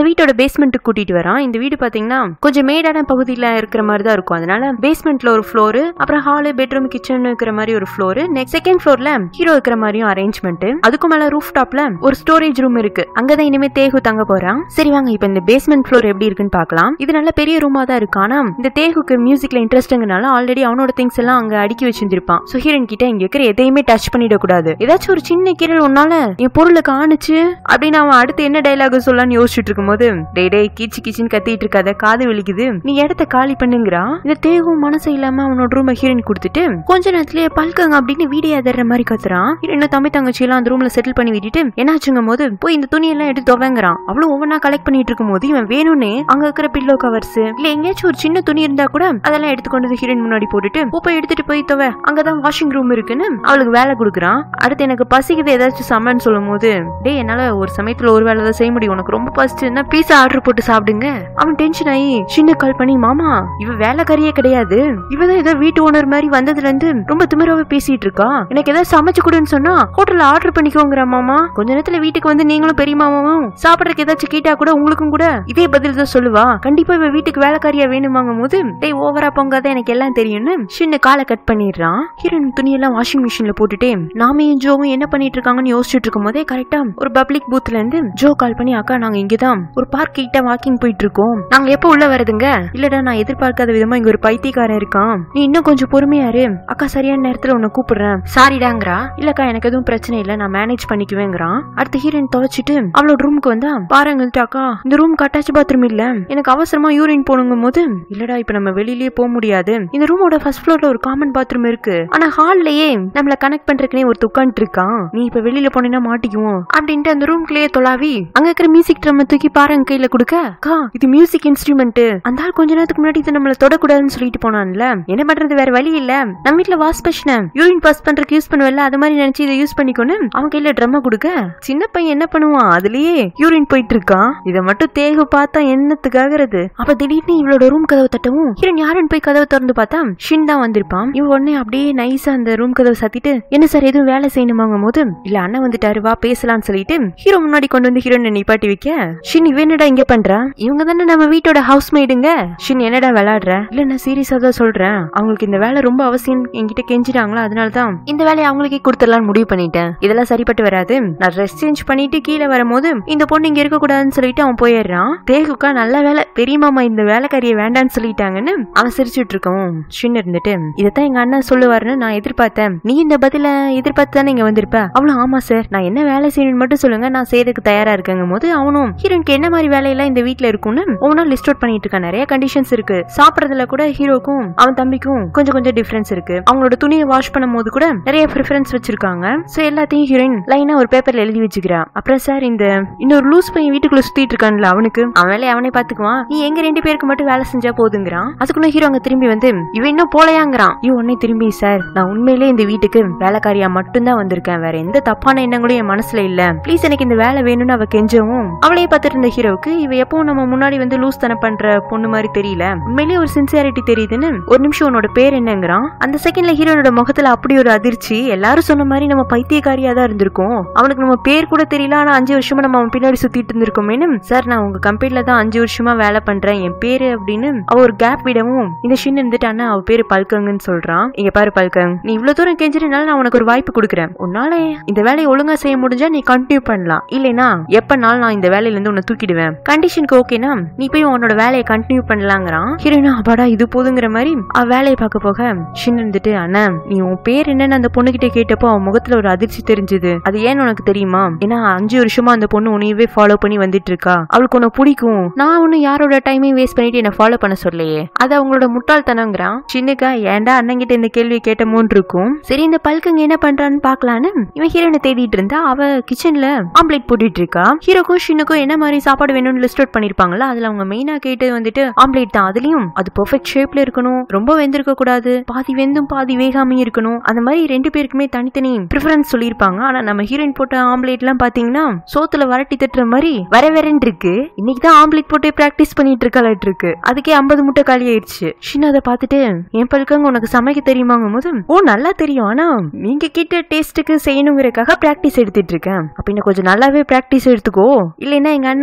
அந்த வீட்டோட பேஸ்மெண்ட்டுக்கு கூட்டிட்டு வரான் இந்த வீடு பாத்தீங்கன்னா கொஞ்சம் மேடான பகுதியில இருக்கிற மாதிரி தான் இருக்கும் அதனால பேஸ்மெண்ட்ல ஒரு ஃப்ளோர் அப்புறம் ஹாலு பெட்ரூம் கிச்சன் இருக்கிற மாதிரி ஒரு ஃப்ளோர் நெக்ஸ்ட் செகண்ட் ஃப்ளோர்ல ஹீரோ இருக்கிற மாதிரியும் அரேஞ்ச்மெண்ட் அதுக்கும் மேல ரூஃப் டாப்ல ஒரு ஸ்டோரேஜ் ரூம் இருக்கு அங்கதான் இனிமே தேகு தங்க போறான் சரி வாங்க இப்ப இந்த பேஸ்மெண்ட் ஃப்ளோர் எப்படி இருக்குன்னு பார்க்கலாம் இது நல்ல பெரிய ரூமா தான் இருக்கு ஆனா இந்த தேகுக்கு மியூசிக்ல இன்ட்ரெஸ்ட்ங்கனால ஆல்ரெடி அவனோட திங்ஸ் எல்லாம் அங்க அடுக்கி வச்சிருந்திருப்பான் ஸோ ஹீரோயின் கிட்ட இங்க இருக்கிற எதையுமே டச் பண்ணிடக்கூடாது ஏதாச்சும் ஒரு சின்ன கீரல் ஒன்னால என் பொருளை காணுச்சு அப்படின்னு அவன் அடுத்து என்ன டைலாக் சொல்லலாம்னு யோசிச்சுட்டு இருக்கும்போது டே டே கீச்சு கீச்சுன்னு கத்திட்டு இருக்காத காது வலிக்குது நீ இடத்த காலி பண்ணுங்கிறா இந்த தேகும் மனசு இல்லாம அவனோட ரூமை ஹீரோயின் கொடுத்துட்டு கொஞ்ச நேரத்திலேயே பல்கங்க அப்படின்னு வீடியோ அதற மாதிரி கத்துறான் ஹீரோயின் தம்பி தங்கச்சி எல்லாம் அந்த ரூம்ல செட்டில் பண்ணி விட்டுட்டு என்னாச்சுங்கும் போது போய் இந்த துணியெல்லாம் எடுத்து துவங்குறான் அவ்வளவு ஒவ்வொன்னா கலெக்ட் பண்ணிட்டு இருக்கும் போது இவன் வேணும்னே அங்க இருக்கிற பில்லோ கவர்ஸ் இல்ல எங்கேயாச்சும் ஒரு சின்ன துணி இருந்தா கூட அதெல்லாம் எடுத்துக்கொண்டு வந்து ஹீரோயின் முன்னாடி போட்டுட்டு "போ, போய் எடுத்துட்டு போய் துவ அங்கதான் வாஷிங் ரூம் இருக்குன்னு அவளுக்கு வேலை கொடுக்குறான் அடுத்து எனக்கு பசிக்குது ஏதாச்சும் சமைன்னு சொல்லும் போது டேய் என்னால ஒரு சமயத்துல ஒரு வேலை தான் செய்ய முடியும் உனக்கு ரொம்ப பசிச்சுன்னா பீஸா ஆர்டர் போட்டு சாப்பிடுங்க அவன் டென்ஷன் ஆகி சின்ன கால் பண்ணி மாமா இவ வேலைக்காரியே கிடையாது இவதான் ஏதோ வீட்டு ஓனர் மாதிரி வந்ததுல இருந்து ரொம்ப திமிராவே பேசிட்டு இருக்கா எனக்கு ஏதாவது சமைச்சு கொடுன்னு சொன்னா ஹோட்டல்ல ஆர்டர் பண்ணிக்கோங்கிற மாமா கொஞ்ச நேரத்துல வீட்டுக்கு வந்து நீங்களும் பெரிய மாமாவும் சாப்பிடறதுக்கு ஏதாச்சும் கேட்டா கூட உங்களுக்கும் கூட இதே பதில் தான் சொல்லுவா கண்டிப்பா இவ வீட்டுக்கு வேலைக்காரியா வேணுமாங்கும் போது டேய் ஓவரா பொங்காத எனக்கு எல்லாம் தெரியும்னு சின்ன காலை கட் பண்ணிடுறான் ஹீரோயின் துணியெல்லாம் வாஷிங் மிஷின்ல போட்டுட்டு நாமையும் ஜோவும் என்ன பண்ணிட்டு இருக்காங்கன்னு யோசிச்சுட்டு இருக்கும் போதே கரெக்டா ஒரு பப்ளிக் பூத்ல இருந்து ஜோ கால் பண்ணி அக்கா நாங்க இங்கதான் ஒரு பார்க் கிட்ட வாக்கிங் போயிட்டு இருக்கோம் நாங்க எப்ப உள்ள வருதுங்க இல்லடா நான் எதிர்பார்க்காத விதமா இங்க ஒரு பைத்தியக்காரன் இருக்கான் நீ இன்னும் கொஞ்சம் பொறுமையா இரு அக்கா சரியான நேரத்துல உன்னை கூப்பிடுறேன் சாரிடாங்கிறா இல்லக்கா எனக்கு எதுவும் பிரச்சனை இல்ல நான் மேனேஜ் பண்ணிக்குவேங்கிறான் அடுத்து ஹீரோயின் துவைச்சிட்டு அவளோட ரூமுக்கு வந்தா பாருங்கள்ட்ட அக்கா இந்த ரூமுக்கு அட்டாச் பாத்ரூம் இல்ல எனக்கு அவசரமா யூரின் போனுங்கும் போது இல்லடா இப்ப நம்ம வெளியிலயே போக முடியாது இந்த ரூமோட ஃபர்ஸ்ட் ஃப்ளோர்ல ஒரு காமன் பாத்ரூம் இருக்கு ஆனா ஹால்லயே நம்மள கனெக்ட் பண்றதுக்குனே ஒரு உட்காந்துட்டு இருக்கான் நீ இப்ப வெளியில போனீங்கன்னா மாட்டிக்குவோம் அப்படின்ட்டு அந்த ரூம்குள்ளேயே தொலாவி அங்க இருக்கிற மியூசிக் ட்ரம் தூக்கி பாருங்க கையில கொடுக்க அக்கா இது மியூசிக் இன்ஸ்ட்ருமெண்ட் அந்த ஆள் கொஞ்ச நேரத்துக்கு முன்னாடி இதை நம்மள தொடக்கூடாதுன்னு சொல்லிட்டு போனான்ல என்ன பண்றது வேற வழி இல்ல நம்ம வீட்ல வாஷ் பேஷன யூரின் பாஸ் பண்றதுக்கு யூஸ் பண்ணுவல அது மாதிரி நினைச்சு இதை யூஸ் பண்ணிக்கோன்னு அவன் கையில ட்ரம்ம கொடுக்க சின்ன பையன் என்ன பண்ணுவான் அதுலயே யூரின் போயிட்டு இருக்கான் இதை மட்டும் தேக பார்த்தா என்னத்துக்காகிறது அப்ப திடீர்னு இவளோட ரூம் கதவு தட்டவும் ஹீரோன் யாருன்னு போய் கதவை திறந்து பார்த்தா ஷின் தான் வந்திருப்பான் இவ உடனே அப்படியே நைஸா அந்த ரூம் கதவை சத்திட்டு என்ன சார் எதுவும் வேலை செய்யணுமாங்கும் போது இல்ல அண்ணன் வந்துட்டாரு வா பேசலாம்னு சொல்லிட்டு ஹீரோ முன்னாடி கொண்டு வந்து ஹீரோனை நிப்பாட்டி வைக்க ஷின் இவ என்னடா இங்க பண்றா இவங்க தானே நம்ம வீட்டோட ஹவுஸ் மேடுங்க ஷின் என்னடா விளையாடுற இல்ல நான் சீரியஸா தான் சொல்றேன் அவங்களுக்கு இந்த வேலை ரொம்ப அவசியம் என்கிட்ட கெஞ்சிட்டாங்களா அதனாலதான் இந்த வேலையை அவங்களுக்கே கொடுத்துடலாம்னு முடிவு பண்ணிட்டேன் இதெல்லாம் சரிப்பட்டு வராது நான் ட்ரெஸ் சேஞ்ச் பண்ணிட்டு கீழே வரும்போது இந்த பொண்ணு இங்க இருக்க கூடாதுன்னு சொல்லிட்டு அவன் போயிடுறான் தேகுக்கா நல்ல வேலை பெரிய மாமா இந்த வேலைக்காரியை வேண்டான்னு சொல்லிட்டாங்கன்னு அவன் சிரிச்சுட்டு இருக்கவும் ஷின் இருந்துட்டு இதைத்தான் எங்க அண்ணன் சொல்லுவாருன்னு நான் எதிர்பார்த்தேன் நீ இந்த பதில எதிர்பார்த்து தானே இங்க வந்திருப்ப அவளும் ஆமா சார் நான் என்ன வேலை செய்யணும்னு மட்டும் சொல்லுங்க நான் செய்யறதுக்கு தயாரா இருக்கேங்கும் போது அவனும் ஹீரோனுக்கு என்ன மாதிரி வேலையெல்லாம் இந்த வீட்ல இருக்கும்னு ஒவ்வொன்றா லிஸ்ட் அவுட் பண்ணிட்டு இருக்கான் நிறைய கண்டிஷன்ஸ் இருக்கு சாப்பிடறதுல கூட ஹீரோக்கும் அவன் தம்பிக்கும் கொஞ்சம் கொஞ்சம் டிஃபரன்ஸ் இருக்கு அவங்களோட துணியை வாஷ் பண்ணும் போது கூட நிறைய ப்ரிஃபரன்ஸ் வச்சிருக்காங்க சோ எல்லாத்தையும் ஹீரோயின் லைனா ஒரு பேப்பர்ல எழுதி வச்சுக்கிறா அப்புறம் சார் இந்த இன்னொரு லூஸ் பையன் வீட்டுக்குள்ள சுத்திட்டு இருக்கான்ல அவனுக்கு அவன் வேலையை அவனே பாத்துக்குவான் நீ எங்க ரெண்டு பேருக்கு மட்டும் வேலை செஞ்சா போதுங்கிறான் அதுக்குள்ள ஹீரோ அங்க திரும்பி வந்து இவன் இன்னும் போலையாங்கிறான் இவன் உடனே திரும்பி சார் நான் உண்மையிலே இந்த வீட்டுக்கு வேலைக்காரியா மட்டும்தான் வந்திருக்கேன் வேற எந்த தப்பான எண்ணங்களும் என் மனசுல இல்ல ப்ளீஸ் எனக்கு இந்த வேலை வேணும்னு அவ கெஞ்சவும் அவளையே பார்த்துட்டு இருந்த ஹீரோவுக்கு இவ எப்பவும் நம்ம முன்னாடி வந்து லூஸ் தனம் பண்ற பொண்ணு மாதிரி தெரியல உண்மையிலேயே ஒரு சின்சியாரிட்டி தெரியுதுன்னு ஒரு நிமிஷம் உன்னோட பேர் என்னங்கிறான் அந்த செகண்ட்ல ஹீரோனோட முகத்துல அப்படி ஒரு அதிர்ச்சி எல்லாரும் சொன்ன மாதிரி நம்ம பைத்தியக்காரியா தான் இருந்திருக்கோம் அவனுக்கு நம்ம பேர் கூட தெரியல ஆனா அஞ்சு வருஷமா நம்ம அவன் பின்னாடி சுத்திட்டு இருந்திருக்கோமேனு சார் நான் உங்க கம்பெனில தான் அஞ்சு வருஷமா வேலை பண்றேன் என் பேரு அப்படின்னு அவ ஒரு கேப் விடவும் இந்த சின்ன இருந்துட்டானா அவ பேரு பல்கங்கன்னு சொல்றான் இங்க பாரு பல்கங் நீ இவ்வளவு தூரம் கெஞ்சினால நான் உனக்கு ஒரு வாய்ப்பு கொடுக்குறேன் உன்னால இந்த வேலையை ஒழுங்கா செய்ய முடிஞ்சா நீ கண்டினியூ பண்ணலாம் இல்லைனா எப்பனாலும் நான் இந்த வேலையில இருந்து உன்னை தூக்கிடுவேன் கண்டிஷனுக்கு ஓகேனா நீ போய் உன்னோட வேலையை கண்டினியூ பண்ணலாங்கிறான் ஹீரோயினா அப்பாடா இது போதுங்கிற மாதிரி அவ வேலையை பார்க்க போக சின்ன இருந்துட்டு அண்ணா நீ உன் பேர் என்னன்னு அந்த பொண்ணுகிட்ட கேட்டப்போ அவன் முகத்துல ஒரு அதிர்ச்சி தெரிஞ்சது அது ஏன்னு உனக்கு தெரியுமா ஏன்னா அஞ்சு வருஷமா அந்த பொண்ணு உன்னையவே ஃபாலோ பண்ணி வந்துட்டு இருக்கா அவளுக்கு உன்னை பிடிக்கும் நான் ஒண்ணு யாரோட டைமையும் வேஸ்ட் பண்ணிட்டு என்ன ஃபாலோ பண்ண சொல்லலையே அது அவங்களோட முட்டாள்தனங்கிறான் சின்னக்கா ஏன்டா அண்ணன் கிட்ட இந்த கேள்வியை கேட்டமோன்னு இருக்கும் சரி இந்த பல்குங்க என்ன பண்றான்னு பாக்கலான்னு இவன் ஹீரோனை தேடிட்டு இருந்தா அவ கிச்சன்ல ஆம்லேட் போட்டுட்டு இருக்கா ஹீரோக்கும் ஷின்னுக்கும் என்ன மாதிரி சாப்பாடு வேணும்னு லிஸ்ட் அவுட் பண்ணிருப்பாங்களா அதுல அவங்க மெயினா கேட்டது வந்துட்டு ஆம்லேட் தான் அதுலயும் அது பெர்ஃபெக்ட் ஷேப்ல இருக்கணும் ரொம்ப வெந்திருக்க கூடாது பாதி வெந்தும் பாதி வேகாமையும் இருக்கணும் அந்த மாதிரி ரெண்டு பேருக்குமே தனித்தனி ப்ரிஃபரன்ஸ் சொல்லியிருப்பாங்க ஆனா நம்ம ஹீரோயின் போட்ட ஆம்லேட் எல்லாம் பாத்தீங்கன்னா சோத்துல வரட்டி தட்டுற மாதிரி வர வரன்னு இருக்கு இன்னைக்கு தான் ஆம்லேட் போட்டு பிராக்டிஸ் பண்ணிட்டு இருக்காளாட்டு இருக்கு அதுக்கே ஐம்பது முட்டை காலி ஆயிடுச்சு ஷின் அதை பார்த்துட்டு என் பல்கங்க உனக்கு சமைக்க தெரியுமாங்கும் போது ஓ நல்லா தெரியும் ஆனா நீங்க கிட்ட டேஸ்ட்டுக்கு செய்யணுங்கிறதுக்காக பிராக்டிஸ் எடுத்துட்டு இருக்கேன் அப்ப இன்னும் கொஞ்சம் நல்லாவே பிராக்டிஸ் எடுத்துக்கோ இல்லைன்னா எங்க அண்ணன்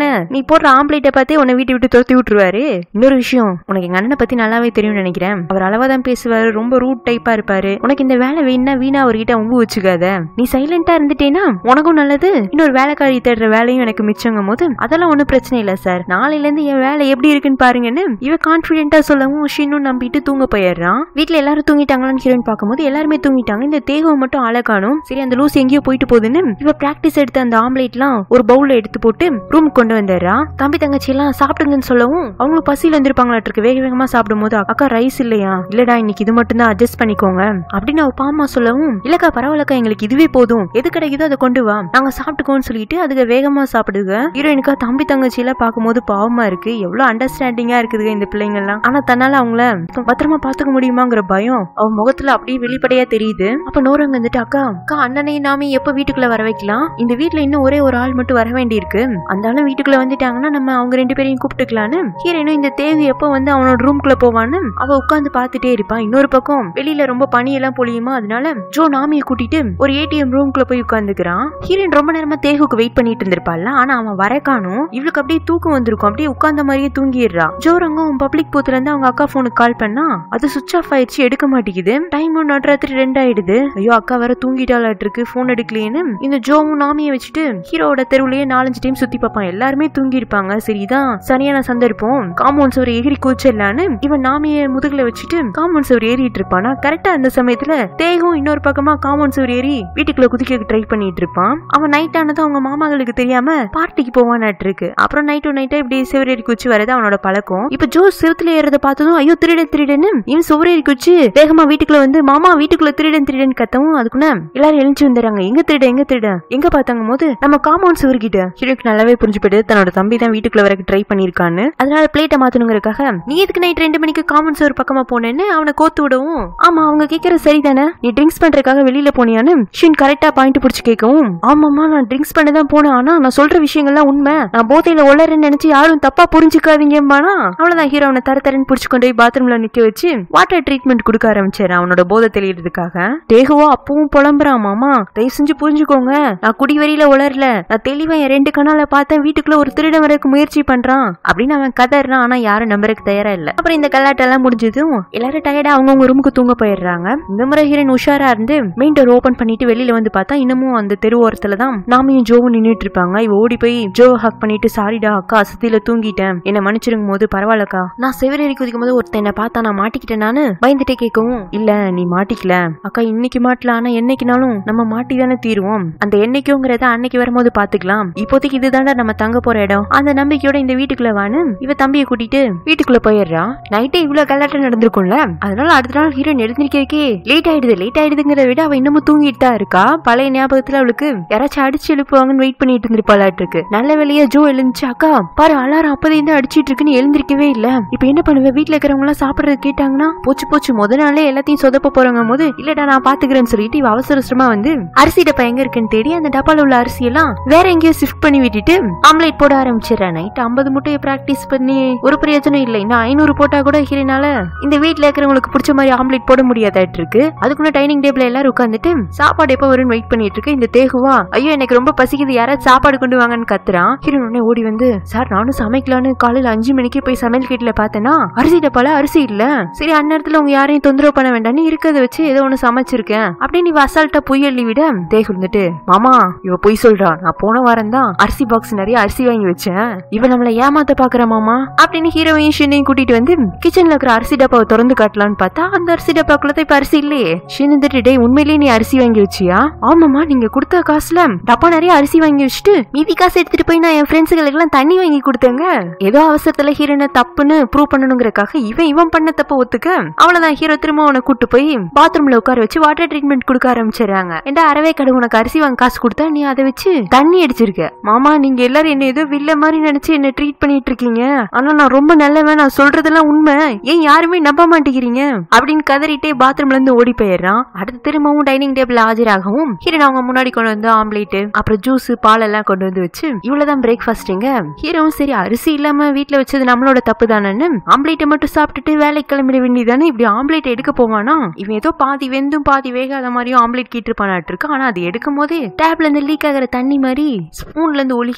நீ போடுற ஆம்லேட்டை பார்த்தே உன்னை வீட்டை விட்டு துரத்தி விட்டுருவாரு இன்னொரு விஷயம் உனக்கு எங்க அண்ணனை பத்தி நல்லாவே தெரியும்னு நினைக்கிறேன் அவர் அளவா தான் பேசுவாரு ரொம்ப ரூட் டைப்பா இருப்பாரு உனக்கு இந்த வேலை வேணா வீணா அவர்கிட்ட ஒம்பு வச்சுக்காத நீ சைலண்டா இருந்துட்டேனா உனக்கும் நல்லது இன்னொரு வேலைக்காரி தேடுற வேலையும் எனக்கு மிச்சங்கும் போது அதெல்லாம் ஒன்றும் பிரச்சனை இல்லை சார் நாளையில இருந்து என் வேலை எப்படி இருக்குன்னு பாருங்கன்னு இவ கான்பிடென்ட்டா சொல்லவும் ஷின்னும் நம்பிட்டு தூங்க போயிடுறான் வீட்ல எல்லாரும் தூங்கிட்டாங்களான்னு ஹீரோயின் பார்க்கும்போது எல்லாருமே தூங்கிட்டாங்க இந்த தேகம் மட்டும் ஆளை காணும் சரி அந்த லூஸ் எங்கேயோ போயிட்டு போகுதுன்னு இவ பிராக்டிஸ் எடுத்த அந்த ஆம்லேட்லாம் ஒரு பவுல்ல எடுத்து போட்டு ரூம் கொண்டு வந்துடுறா தம்பி தங்கச்சி எல்லாம் சாப்பிடுங்கன்னு சொல்லவும் அவங்களும் பசியில இருந்திருப்பாங்களாட்டு வேக வேகமா சாப்பிடும் போது அக்கா ரைஸ் இல்லையா இல்லடா இன்னைக்கு இது மட்டும் தான் அட்ஜஸ்ட் பண்ணிக்கோங்க அப்படின்னு அவ பாமா சொல்லவும் இல்லக்கா பரவாயில்லக்கா எங்களுக்கு இதுவே போதும் எது கிடைக்குதோ அதை கொண்டு வா நாங்க சாப்பிட்டுக்கோன்னு சொல்லிட்டு அதுக்கு வேகமா சாப்பிடுங்க ஹீரோயினுக்கா தம்பி தங்கச்சி எல்லாம் பார்க்கும்போது பாவமா இருக்கு எவ்வளவு அண்டர்ஸ்டாண்டிங்கா இருக்குதுங்க இந்த பிள்ளைங்க எல்லாம் ஆனா தன்னால அவங்கள பத்திரமா பாத்துக்க முடியுமாங்கிற பயம் அவ முகத்துல அப்படியே வெளிப்படையா தெரியுது அப்ப நோரங்க வந்துட்டு அக்கா அக்கா அண்ணனையும் நாமே எப்ப வீட்டுக்குள்ள வர வைக்கலாம் இந்த வீட்ல இன்னும் ஒரே ஒரு ஆள் மட்டும் வர வேண்டியிருக்கு அந்த ஆளும் வீட்டுக்குள்ள வந்துட்டாங்கன்னா நம்ம அவங்க ரெண்டு பேரையும் கூப்பிட்டுக்கலான்னு ஹீரோயினும் இந்த தேவி எப்ப வந்து அவனோட ரூம்குள்ள போவான்னு அவ உட்காந்து பார்த்துட்டே இருப்பான் இன்னொரு பக்கம் வெளியில ரொம்ப பனி எல்லாம் பொழியுமா அதனால ஜோ நாமியை கூட்டிட்டு ஒரு ஏடிஎம் ரூம்குள்ள போய் உட்காந்துக்கிறான் ஹீரோயின் ரொம்ப நேரமா தேகுக்கு வெயிட் பண்ணிட்டு இருந்திருப்பாள்ல ஆனா அவன் வர காணும் இவளுக்கு அப்படியே தூக்கம் வந்திருக்கும் அப்படியே உட்கார்ந்த மாதிரியே தூங்கிடுறா ஜோரங்கும் பப்ளிக் பூத்துல இருந்து அவங்க அக்கா போனுக்கு கால் பண்ணா அது சுவிச் ஆஃப் ஆயிடுச்சு எடுக்க மாட்டேங்குது டைம் நடுராத்திரி ரெண்டு ஆயிடுது ஐயோ அக்கா வேற தூங்கிட்டாலாட்டு இருக்கு போன் எடுக்கலையேன்னு இந்த ஜோவும் நாமியை வச்சுட்டு ஹீரோவோட தெருவுலயே நாலஞ்சு டைம் சுத்தி பார்ப்பான் எல்லாருமே தூங்கி இருப்பாங்க சரி இதான் சரியான சந்தர்ப்பம் காம்பவுண்ட் சுவர் எகிரி கூச்சிடலான்னு இவன் நாமிய முதுகுல வச்சுட்டு காம்பவுண்ட் சுவர் ஏறிட்டு இருப்பானா கரெக்டா அந்த சமயத்துல தேகும் இன்னொரு பக்கமா காம்பவுண்ட் சுவர் ஏறி வீட்டுக்குள்ள குதிக்க ட்ரை பண்ணிட்டு இருப்பான் அவன் நைட் ஆனதும் அவங்க மாமாங்களுக்கு தெரியாம பார்ட்டிக்கு போவானாட்டு இருக்கு அப்புறம் நைட்டு நைட்டா இப்படி சுவரேறி குச்சி வரது அவனோட பழக்கம் இப்ப ஜோ செவுத்துல ஏறத பார்த்ததும் ஐயோ திருடன் திருடன்னு இவன் சுவரேறி குச்சி வேகமா வீட்டுக்குள்ள வந்து மாமா வீட்டுக்குள்ள திருடன் திருடன் கத்தவும் அதுக்குள்ள எல்லாரும் எழுந்து வந்துடுறாங்க எங்க திருட எங்க திருட எங்க பார்த்தாங்க போது நம்ம காம்பவுண்ட் சுவர் கிட்ட ஹீரோக்கு நல்லாவே புரிஞ்சு போயிட்டு தன்னோட தம்பி தான் வீட்டுக்குள்ள வர ட்ரை பண்ணிருக்கான்னு அதனால பிளேட்டை மாத்தணுங்கிறதுக்காக நீ எதுக்கு நைட் ரெண்டு மணிக்கு காம்பவுண்ட் சுவர் பக்கமா போனேன்னு அவனை கோத்து விடவும் ஆமா அவங்க கேக்குறது சரிதானே நீ ட்ரிங்க்ஸ் பண்றதுக்காக வெளியில போனியான்னு ஷின் கரெக்டா பாயிண்ட் புடிச்சு கேட்கவும் ஆமாமா நான் ட்ரிங்க்ஸ் பண்ண தான் போனேன் ஆனா நான் சொல்ற விஷயங்கள்லாம் உண்மை நான் போதையில உளறேன்னு நினைச்சு யாரும் தப்பா புரிஞ்சுக்காதீங்கம்மானா அவ்வளவுதான் ஹீரோ அவனை தர தரன்னு புடிச்சு கொண்டு போய் பாத்ரூம்ல நிக்க வச்சு வாட்டர் ட்ரீட்மெண்ட் கொடுக்க ஆரம்பிச்சாரு அவனோட போதை தெளியறதுக்காக தேகுவோ அப்பவும் புலம்புறான் மாமா தயவு செஞ்சு புரிஞ்சுக்கோங்க நான் குடி வரியில உளரல நான் தெளிவா என் ரெண்டு கண்ணால பார்த்தேன் வீட்டுக்குள்ள ஒரு திருடன் வரக்கு முயற்சி பண்றான் அப்படின்னு அவன் கதறான் ஆனா யாரும் நம்பருக்கு தயாரா இல்ல அப்புறம் இந்த கல்லாட்டெல்லாம் முடிஞ்சதும் எல்லாரும் டயர்டா அவங்கவுங்க ரூமுக்கு தூங்க போயிடுறாங்க இந்த முறை ஹீரோயின் உஷாரா இருந்து மெயின் டோர் ஓபன் பண்ணிட்டு வெளியில வந்து பார்த்தா இன்னமும் அந்த தெரு ஓரத்துல தான் நாமையும் ஜோவும் நின்னுட்டு இருப்பாங்க இவ ஓடி போய் ஜோ ஹக் பண்ணிட்டு சாரிடா அக்கா அசதியில தூங்கிட்டேன் என்ன மன்னிச்சிருக்கும் போது பரவாயில்லக்கா நான் செவரேறி குதிக்கும் போது ஒருத்தன் என்ன பார்த்தா நான் மாட்டிக்கிட்டேன் நானு பயந்துட்டே கேட்கவும் இல்ல நீ மாட்டிக்கல அக்கா இன்னைக்கு மாட்டல ஆனா என்னைக்குனாலும் நம்ம மாட்டி தானே தீருவோம் அந்த என்னைக்குங்கிறத அன்னைக்கு வரும்போது பாத்துக்கலாம் இப்போதைக்கு இதுதான்டா நம்ம தங்க போற இடம் அந்த நம்பிக்கையோட இந்த வீட்டுக்குள்ள வான்னு இவ தம்பியை கூட்டிட்டு வீட்டுக்குள்ள போயிடுறா நைட்டே இவ்வளவு கல்லாட்டம் நடந்திருக்கும்ல அதனால அடுத்த நாள் ஹீரோயின் எழுந்திருக்கே லேட் ஆயிடுது லேட் ஆயிடுதுங்கிறத விட அவ இன்னமும் தூங்கிட்டு தான் இருக்கா பழைய ஞாபகத்துல அவளுக்கு யாராச்சும் அடிச்சு எழுப்புவாங்கன்னு வெயிட் பண்ணிட்டு இருந்திருப்பாளாட்டு இருக்கு நல்ல வேலையா ஜோ எழுந்துச்சு அக்கா பாரு அலாரம் அப்பதே இருந்து அடிச்சிட்டு இருக்குன்னு எழுந்திருக்கவே இல்ல இப்ப என்ன பண்ணுவ வீட்டுல இருக்கிறவங்க எல்லாம் சாப்பிடுறது கேட்டாங்கன்னா போச்சு போச்சு முத நாளே எல்லாத்தையும் சொதப்ப போறாங்க போது இல்லடா நான் பாத்துக்கிறேன்னு சொல்லிட்டு இவ அவசர அவசரமா வந்து அரிசி டப்பா எங்க இருக்குன்னு தேடி அந்த டப்பால உள்ள அரிசி எல்லாம் வேற எங்கேயோ ஷிஃப்ட் பண்ணி விட்டுட்டு ஆம்லேட் போட ஆரம்பிச்சிடறேன் நைட் ஐம்பது முட்டையை பிராக்டிஸ் பண்ணி ஒரு பிரயோஜனம் இல்லை இன்னும் ஐநூறு போட்டா கூட ஹீரோனால இந்த வீட்ல இருக்கிறவங்களுக்கு பிடிச்ச மாதிரி ஆம்லேட் போட முடியாதாட்டு இருக்கு அதுக்குள்ள டைனிங் டேபிள் எல்லாரும் உட்காந்துட்டு சாப்பாடு எப்ப வரும்னு வெயிட் பண்ணிட்டு இருக்கு இந்த தேகுவா ஐயோ எனக்கு ரொம்ப பசிக்குது யாராவது சாப்பாடு கொண்டு வாங்கன்னு கத்துறான் ஹீரோன் உடனே ஓடி வந்து சார் நானும் சமைக்கலான்னு காலையில அஞ்சு மணிக்கு போய் சமையல் கீட்டில பார்த்தேன்னா அரிசி டப்பால அரிசி இல்ல சரி அந்நேரத்துல உங்க யாரையும் தொந்தரவு பண்ண வேண்டாம்னு இருக்கிறத வச்சு ஏதோ ஒண்ணு சமைச்சிருக்கேன் அப்படின்னு இவ அசால்ட்டா பொய் அள்ளி விட தேகு இருந்துட்டு மாமா இவ பொய் சொல்றா நான் போன வாரம் தான் அரிசி பாக்ஸ் நிறைய அரிசி வாங்கி வச்சேன் இவ நம்மள ஏமாத்த பாக்குற மாமா அப்படின்னு ஹீரோவையும் ஷின்னையும் கூட்டிட்டு வந்து கிச்சன்ல இருக்கிற அரிசி டப்பாவை திறந்து காட்டலான்னு பார்த்தா அந்த அரிசி டப்பாக்குள்ள தான் இப்ப அரிசி இல்லையே ஷின் வந்துட்டு டேய் உண்மையிலேயே நீ அரிசி வாங்கி வச்சியா ஆமாமா நீங்க கொடுத்த காசுல டப்பா நிறைய அரிசி வாங்கி வச்சுட்டு மீதி காசு எடுத்துட்டு போய் நான் என் ஃப்ரெண்ட்ஸுகளுக்கு எல்லாம் தண்ணி வாங்கி கொடுத்தேங்க ஏதோ அவசரத்துல ஹீரோனை தப்புன்னு ப்ரூவ் பண்ணணுங்கிறக்காக இவன் இவன் பண்ண தப்ப ஒத்துக்க அவ்வளவுதான் ஹீரோ திரும்ப அவனை கூட்டு போய் பாத்ரூம்ல உட்கார வச்சு வாட்டர் ட்ரீட்மெண்ட் கொடுக்க ஆரம்பிச்சிடுறாங்க ஏன்டா அறவே கடை உனக்கு அரிசி வாங்க காசு கொடுத்தா நீ அதை வச்சு தண்ணி அடிச்சிருக்க மாமா நீங்க எல்லாரும் என்ன ஏதோ வில்ல மாதிரி நினைச்சு என்ன ட்ரீட் பண்ணிட்டு இருக்கீங்க ஆனா நான் ரொம்ப நல்லவன் நான் சொல்றதெல்லாம் உண்மை ஏன் யாருமே நம்ப மாட்டேங்கிறீங்க அப்படின்னு கதறிட்டே பாத்ரூம்ல இருந்து ஓடி போயிடுறான் அடுத்து திரும்பவும் டைனிங் டேபிள் ஆஜராகவும் ஹீரோ அவங்க முன்னாடி கொண்டு வந்து ஆம்லேட் அப்புறம் ஜூஸ் பால் எல்லாம் கொண்டு வந்து வச்சு இவ்வளவுதான் பிரேக்ஃபாஸ்ட்டுங்க ஹீரோவும் சரி அரிசி இல்லாம வீட்ல வச்சது நம்மளோட தப்பு தானேன்னு ஆம்லேட்டை மட்டும் சாப்பிட்டுட்டு வேலைக்கு கிளம்பிட வேண்டியதானே இப்படி ஆம்லேட் எடுக்க போவானா இவன் ஏதோ பாதி வெந்தும் பாதி வேகாத மாதிரியும் ஆம்லேட் கீட்டு இருப்பானாட்டு இருக்கு ஆனா அது எடுக்கும் போதே டேப்ல இருந்து லீக் ஆகிற தண்ணி மாதிரி ஸ்பூன்ல இருந்து ஒழுகிட்டு இருக்கு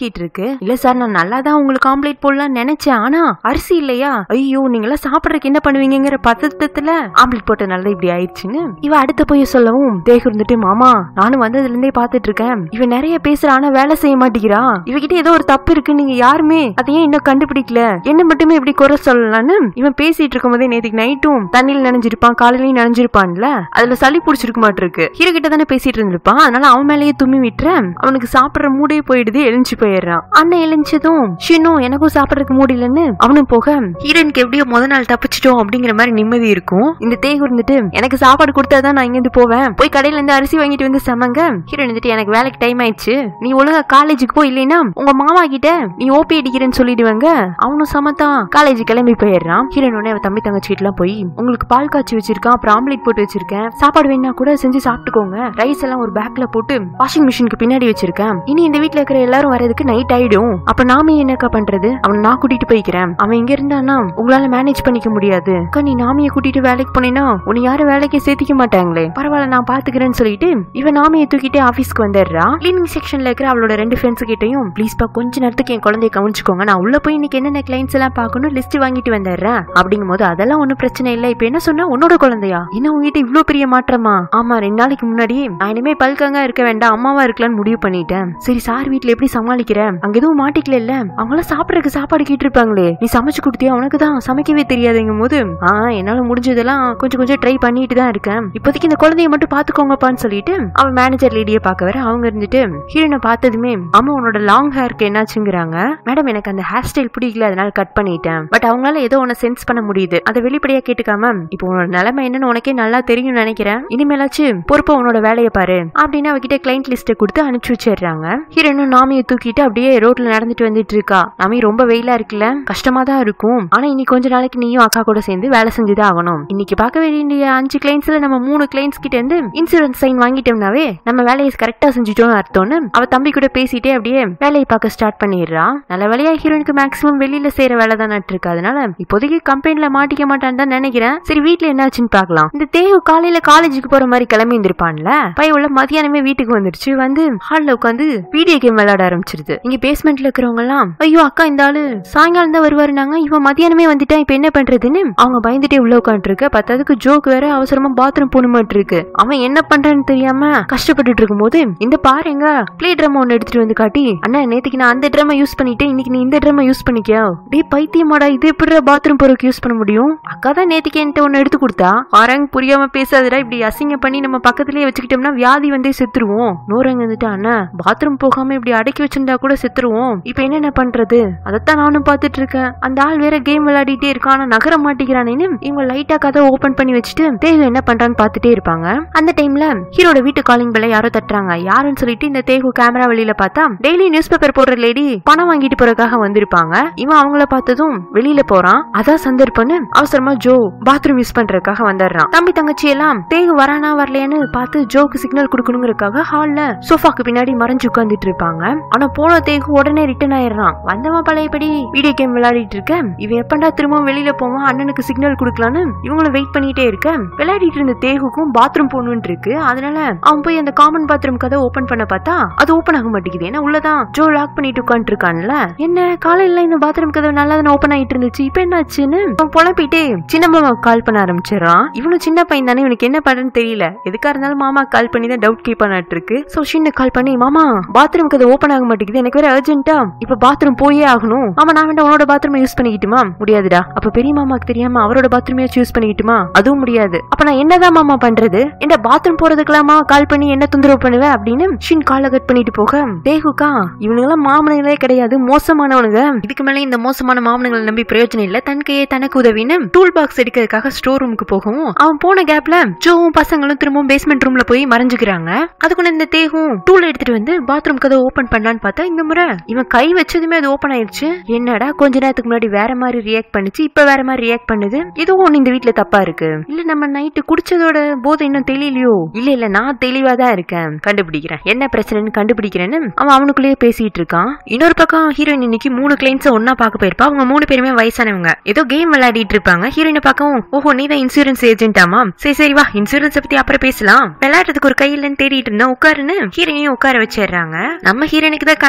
இல்ல சார் நான் நல்லா தான் உங்களுக்கு ஆம்லேட் போடலாம்னு நினைச்சேன் ஆனா அரிசி இல்லையா ஐயோ நீங்களாம் சாப்பிடறதுக்கு என்ன பண்ணுவீங்கிற பதட்டத்துல ஆம்லேட் போட்டனால இப்படி ஆயிடுச்சுன்னு இவ அடுத்த போய் சொல்லவும் தேகு இருந்துட்டு மாமா நானும் வந்ததுல இருந்தே பாத்துட்டு இருக்கேன் இவ நிறைய பேசுறா ஆனா வேலை செய்ய மாட்டேங்கிறா இவகிட்ட ஏதோ ஒரு தப்பு இருக்கு நீங்க யாருமே அதையே இன்னும் கண்டுபிடிக்கல என்ன மட்டுமே இப்படி குறை சொல்லலாம்னு இவன் பேசிட்டு இருக்கும் போதே நேத்துக்கு நைட்டும் தண்ணியில் நனைஞ்சிருப்பான் காலையிலயும் நனைஞ்சிருப்பான்ல அதுல சளி பிடிச்சிருக்க மாட்டிருக்கு ஹீரோ கிட்ட தானே பேசிட்டு இருந்திருப்பான் அதனால அவன் மேலேயே தும்மி விட்டுறேன் அவனுக்கு சாப்பிடுற மூடே போயிடுது எழுஞ்சு போயிடுறான் அண்ணன் எழுஞ்சதும் ஷினும் எனக்கும் சாப்பிடறதுக்கு மூடிலன்னு அவனும் போக ஹீரோனுக்கு எப்படியோ முத நாள் தப்பிச்சிட்டோம் அப்படிங்கிற மாதிரி நிம்மதி இருக்கும் இந்த தேகு இருந்துட்டு எனக்கு சாப்பாடு கொடுத்தாதான் நான் இங்கிருந்து போவேன் போய் கடையில இருந்து அரிசி வாங்கிட்டு வந்து சமங்க ஹீரோ இருந்துட்டு எனக்கு வேலைக்கு டைம் ஆயிடுச்சு நீ ஒழுங்கா காலேஜுக்கு போ இல்லைன்னா உங்க மாமா கிட்ட நீ ஓபி அடிக்கிறேன்னு சொல்லிடுவாங்க அவனும் சமத்தான் காலேஜ் கிளம்பி போயிடுறான் ஹீரோன் உடனே அவ தம்பி தங்கச்சி எல்லாம் போய் உங்களுக்கு பால் காய்ச்சி வச்சிருக்கான் அப்புறம் ஆம்லேட் போட்டு வச்சிருக்கேன் சாப்பாடு வேணா கூட செஞ்சு சாப்பிட்டுக்கோங்க ரைஸ் எல்லாம் ஒரு பேக்ல போட்டு வாஷிங் மிஷினுக்கு பின்னாடி வச்சிருக்கேன் இனி இந்த வீட்ல இருக்கிற எல்லாரும் வரதுக்கு நைட் ஆயிடும் அப்ப நாம என்னக்கா பண்றது அவன் நான் கூட்டிட்டு போய்க்கிறேன் அவன் இங்க இருந்தானா உங்களால மேனேஜ் பண்ணிக்க முடியாது அக்கா நீ நாமிய கூட்டிட்டு வேலைக்கு போனேன்னா உன்னை யாரும் வேலைக்கு சேர்த்திக்க மாட்டாங்களே பரவாயில்ல நான் பாத்துக்கிறேன்னு சொல்லிட்டு இவன் நாமியை தூக்கிட்டு ஆபீஸ்க்கு வந்துடுறா கிளீனிங் செக்ஷன்ல இருக்கிற அவளோட ரெண்டு ஃப்ரெண்ட்ஸ் கிட்டயும் ப்ளீஸ் பா கொஞ்ச நேரத்துக்கு என் குழந்தைய கவனிச்சுக்கோங்க நான் உள்ள போய் இன்னைக்கு என்னென்ன கிளைண்ட்ஸ் எல்லாம் பார்க்கணும் லிஸ்ட் வாங்கிட்டு வந்துடுறேன் அப்படிங்கும் போது அதெல்லாம் ஒன்றும் பிரச்சனை இல்லை இப்போ என்ன சொன்னா உன்னோட குழந்தையா என்ன உங்ககிட்ட இவ்ளோ பெரிய மாற்றமா ஆமா ரெண்டு நாளைக்கு முன்னாடி நான் இனிமே பல்கங்க இருக்க வேண்டாம் அம்மாவா இருக்கலாம்னு முடிவு பண்ணிட்டேன் சரி சார் வீட்ல எப்படி சமாளிக்கிறேன் அங்க எதுவும் மாட்டிக்கல இல்ல அவங்களாம் சாப்பிடறதுக்கு சாப்பாடு கேட்டிருப்பாங்களே நீ சமைச்சு கொடுத்தியா உனக்கு தான் சமைக்கவே தெரியாதுங்கும் போது ஆ என்னால முடிஞ்சதெல்லாம் கொஞ்சம் கொஞ்சம் ட்ரை பண்ணிட்டு தான் இருக்கேன் இப்போதைக்கு இந்த குழந்தைய மட்டும் பாத்துக்கோங்கப்பான்னு சொல்லிட்டு அவன் மேனேஜர் லேடியை பார்க்க வர அவங்க இருந்துட்டு ஹீரோனை பார்த்ததுமே அம்மா உன்னோட லாங் ஹேருக்கு என்னாச்சுங்கிறாங்க மேடம் எனக்கு அந்த ஹேர் ஸ்டைல் பிடிக்கல அதனால கட் பண்ணிட்டேன் பட் அவங்களால ஏதோ ஒன்னு சென்ஸ் பண்ண முடியுது அதை வெளிப்படையா கேட்டுக்காம இப்போ உன்னோட நிலைமை என்னன்னு உனக்கே நல்லா தெரியும்னு நினைக்கிறேன் இனிமேலாச்சு பொறுப்பா உன்னோட வேலையை பாரு அப்படின்னு அவகிட்ட கிளைண்ட் லிஸ்ட்டை கொடுத்து அனுப்பிச்சு வச்சிடுறாங்க ஹீரோனும் நாமியை தூக்கிட்டு அப்படியே ரோட்ல நடந்துட்டு வந்துட்டு இருக்கா நாமி ரொம்ப வெயிலா இருக்குல்ல கஷ்டமா தான் இருக்கும் ஆனா இனி கொஞ்ச நாளைக்கு நீயும் அக்கா கூட சேர்ந்து வேலை செஞ்சுதான் ஆகணும் இன்னைக்கு பார்க்க வேண்டிய அஞ்சு கிளைண்ட்ஸ்ல நம்ம மூணு கிளைண்ட்ஸ் கிட்ட இருந்து இன்சூரன்ஸ் சைன் வாங்கிட்டோம்னாவே நம்ம வேலையை கரெக்டா செஞ்சுட்டோம் அர்த்தம்னு அவ தம்பி கூட பேசிட்டே அப்படியே வேலையை பார்க்க ஸ்டார்ட் பண்ணிடுறா நல்ல வேலையா ஹீரோனுக்கு மேக்ஸிமம் வெளியில செய்யற வேலை தான் இருக்கு அதனால இப்போதைக்கு கம்பெனில மாட்டிக்க மாட்டான்னு தான் நினைக்கிறேன் சரி வீட்ல என்னாச்சுன்னு பார்க்கலாம் இந்த தேவு காலையில காலேஜுக்கு போற மாதிரி கிளம்பி இருந்திருப்பான்ல பையன் உள்ள மதியானமே வீட்டுக்கு வந்துருச்சு வந்து ஹால்ல உட்காந்து வீடியோ கேம் விளையாட ஆரம்பிச்சிருது இங்க பேஸ்மெண்ட்ல இருக்கிறவங்க எல்லாம் ஐயோ அக்கா இந்த ஆளு சாயங்காலம் தான் வருவாருனாங்க இவன் மதியானமே வந்துட்டா இப்ப என்ன பண்றதுன்னு அவங்க பயந்துட்டே உள்ள உட்காந்துருக்க பத்தாவதுக்கு ஜோக் வேற அவசரமா பாத்ரூம் போகணுமாட்டு இருக்கு அவன் என்ன பண்றான்னு தெரியாம கஷ்டப்பட்டுட்டு இருக்கும்போது இந்த பாருங்க பிளே ட்ரம் ஒன்னு எடுத்துட்டு வந்து காட்டி அண்ணா நேத்துக்கு நான் அந்த ட்ரம்மை யூஸ் பண்ணிட்டேன் இன்னைக்கு நீ இந்த ட்ரம்மை யூஸ் பண்ணிக்கியா டேய் பைத்தியமாடா இது எப்படி பாத்ரூம் போறதுக்கு யூஸ் பண்ண முடியும் அக்கா தான் நேத்துக்கு என்கிட்ட ஒன்னு எடுத்து கொடுத்தா ஆரங் புரியாம பேசாதடா இப்படி அசிங்க பண்ணி நம்ம பக்கத்துலயே வச்சுக்கிட்டோம்னா வியாதி வந்தே செத்துருவோம் நூறங்க வந்துட்டு அண்ணா பாத்ரூம் போகாம இப்படி அடக்கி வச்சிருந்தா கூட செத்துருவோம் இப்ப என்னென்ன பண்றது அதைத்தான் நானும் பாத்துட்டு இருக்கேன் அந்த ஆள் வேற கேம் விளையாடிட்டே இருக்கான் ஆனா நகர மாட்டேங்கிறானேன்னு இவங்க லைட்டா கதை ஓபன் பண்ணி வச்சுட்டு தேகு என்ன பண்றான்னு பாத்துட்டே இருப்பாங்க அந்த டைம்ல ஹீரோட வீட்டு காலிங் பெல்ல யாரோ தட்டுறாங்க யாருன்னு சொல்லிட்டு இந்த தேகு கேமரா வெளியில பார்த்தா டெய்லி நியூஸ் பேப்பர் போடுற லேடி பணம் வாங்கிட்டு போறதுக்காக வந்திருப்பாங்க இவன் அவங்கள பார்த்ததும் வெளியில போறான் அதான் சந்தர்ப்பம்னு அவசரமா ஜோ பாத்ரூம் யூஸ் பண்றதுக்காக வந்துடுறான் தம்பி தங்கச்சி எல்லாம் தேகு வரானா வரலையான்னு பார்த்து ஜோக்கு சிக்னல் கொடுக்கணுங்கிறதுக்காக ஹால்ல சோஃபாக்கு பின்னாடி மறைஞ்சு உட்கார்ந்துட்டு இருப்பாங்க ஆனா போன தேகு உடனே ரிட்டர்ன் ஆயிடுறான் வந்தவன் பழையபடி வீடியோ கேம் விளையாடிட்டு இருக்க இவன் எப்பண்டா திரும்ப வெளியில போவான் அண்ணனுக்கு சிக்னல் கொடுக்கலான்னு இவங்களும் வெயிட் பண்ணிட்டே இருக்க விளையாடிட்டு இருந்த தேகுக்கும் பாத்ரூம் போகணும்னு இருக்கு அதனால அவன் போய் அந்த காமன் பாத்ரூம் கதை ஓபன் பண்ண பார்த்தா அது ஓபன் ஆக மாட்டேங்குது ஏன்னா உள்ளதான் ஜோ லாக் பண்ணிட்டு உட்காந்துட்டு இருக்கான்ல என்ன காலையில இந்த பாத்ரூம் கதவு நல்லா தானே ஓபன் ஆயிட்டு இருந்துச்சு இப்ப என்னாச்சுன்னு அவன் புலம்பிட்டே சின்ன மாமா கால் பண்ண ஆரம்பிச்சிடறான் இவனும் சின்ன பையன் தானே இவனுக்கு என்ன பண்றன்னு தெரியல எதுக்கா இருந்தாலும் மாமா கால் பண்ணி தான் டவுட் கீப் பண்ணிட்டு இருக்கு சோ சின்ன கால் பண்ணி மாமா பாத்ரூம் கதை ஓபன் ஆக மாட்டேங்குது எனக்கு வேற அர்ஜென்ட்டா இப்ப பாத்ரூம் போயே ஆகணும் ஆமா நான் வேண்டாம் உன்னோட பாத்ரூம் யூஸ் பண்ணிக்கிட்டுமா முடியாதுடா அப்ப பெரிய மாமாக்கு தெரியாம அவரோட பாத்ரூம் யூஸ் பண்ணிக்கிட்டுமா அதுவும் முடியாது அப்ப நான் என்னதான் மாமா பண்றது இந்த பாத்ரூம் போறதுக்கெல்லாமா கால் பண்ணி என்ன தொந்தரவு பண்ணுவேன் அப்படின்னு ஷின் காலை கட் பண்ணிட்டு போக தேகுக்கா இவனுங்கெல்லாம் மாமனுங்களே கிடையாது மோசமானவனுங்க இதுக்கு மேல இந்த மோசமான மாமனுங்களை நம்பி பிரயோஜனம் இல்ல தன் கையே தனக்கு உதவின்னு டூல் பாக்ஸ் எடுக்கிறதுக்காக ஸ்டோர் ரூமுக்கு போகவும் அவன் போன கேப்ல ஜோவும் பசங்களும் திரும்பவும் பேஸ்மெண்ட் ரூம்ல போய் மறைஞ்சுக்கிறாங்க அதுக்குள்ள இந்த தேகும் டூல் எடுத்துட்டு வந்து பாத்ரூம் கதை ஓபன் பண்ணலான்னு பார்த்தா இந்த முறை இவன் கை வச்சதுமே அது ஓபன் ஆயிடுச்சு என்னடா கொஞ்ச நேரத்துக்கு முன்னாடி வேற மாதிரி ரியாக்ட் பண்ணுச்சு இப்ப வேற மாதிரி ரியாக்ட் பண்ணுது இதுவும் ஒண்ணு இந்த வீட்ல தப்பா இருக்கு இல்ல நம்ம நைட்டு குடிச்சதோட போதை இன்னும் தெரியலையோ இல்ல இல்ல நான் தெளிவா தான் இருக்கேன் கண்டுபிடிக்கிறேன் என்ன பிரச்சனைன்னு கண்டுபிடிக்கிறேன்னு அவன் அவனுக்குள்ளேயே பேசிட்டு இருக்கான் இன்னொரு பக்கம் ஹீரோயின் இன்னைக்கு மூணு கிளைண்ட்ஸ் ஒன்னா பார்க்க போயிருப்பா அவங்க மூணு பேருமே வயசானவங்க ஏதோ கேம் விளையாடிட்டு இருப்பாங்க ஹீரோயினை பார்க்கவும் ஓஹோ நீ தான் இன்சூரன்ஸ் ஏஜென்ட்டாமா சரி சரி வா இன்சூரன்ஸ் பத்தி அப்புறம் பேசலாம் விளையாடுறதுக்கு ஒரு கை இல்லைன்னு தேடிட்டு இருந்தேன் உட்காருன்னு ஹீரோயினையும் உட்கார வச்சிடுறாங்க நம்ம ஹீரோயினுக்கு தான் கனவு கண்டது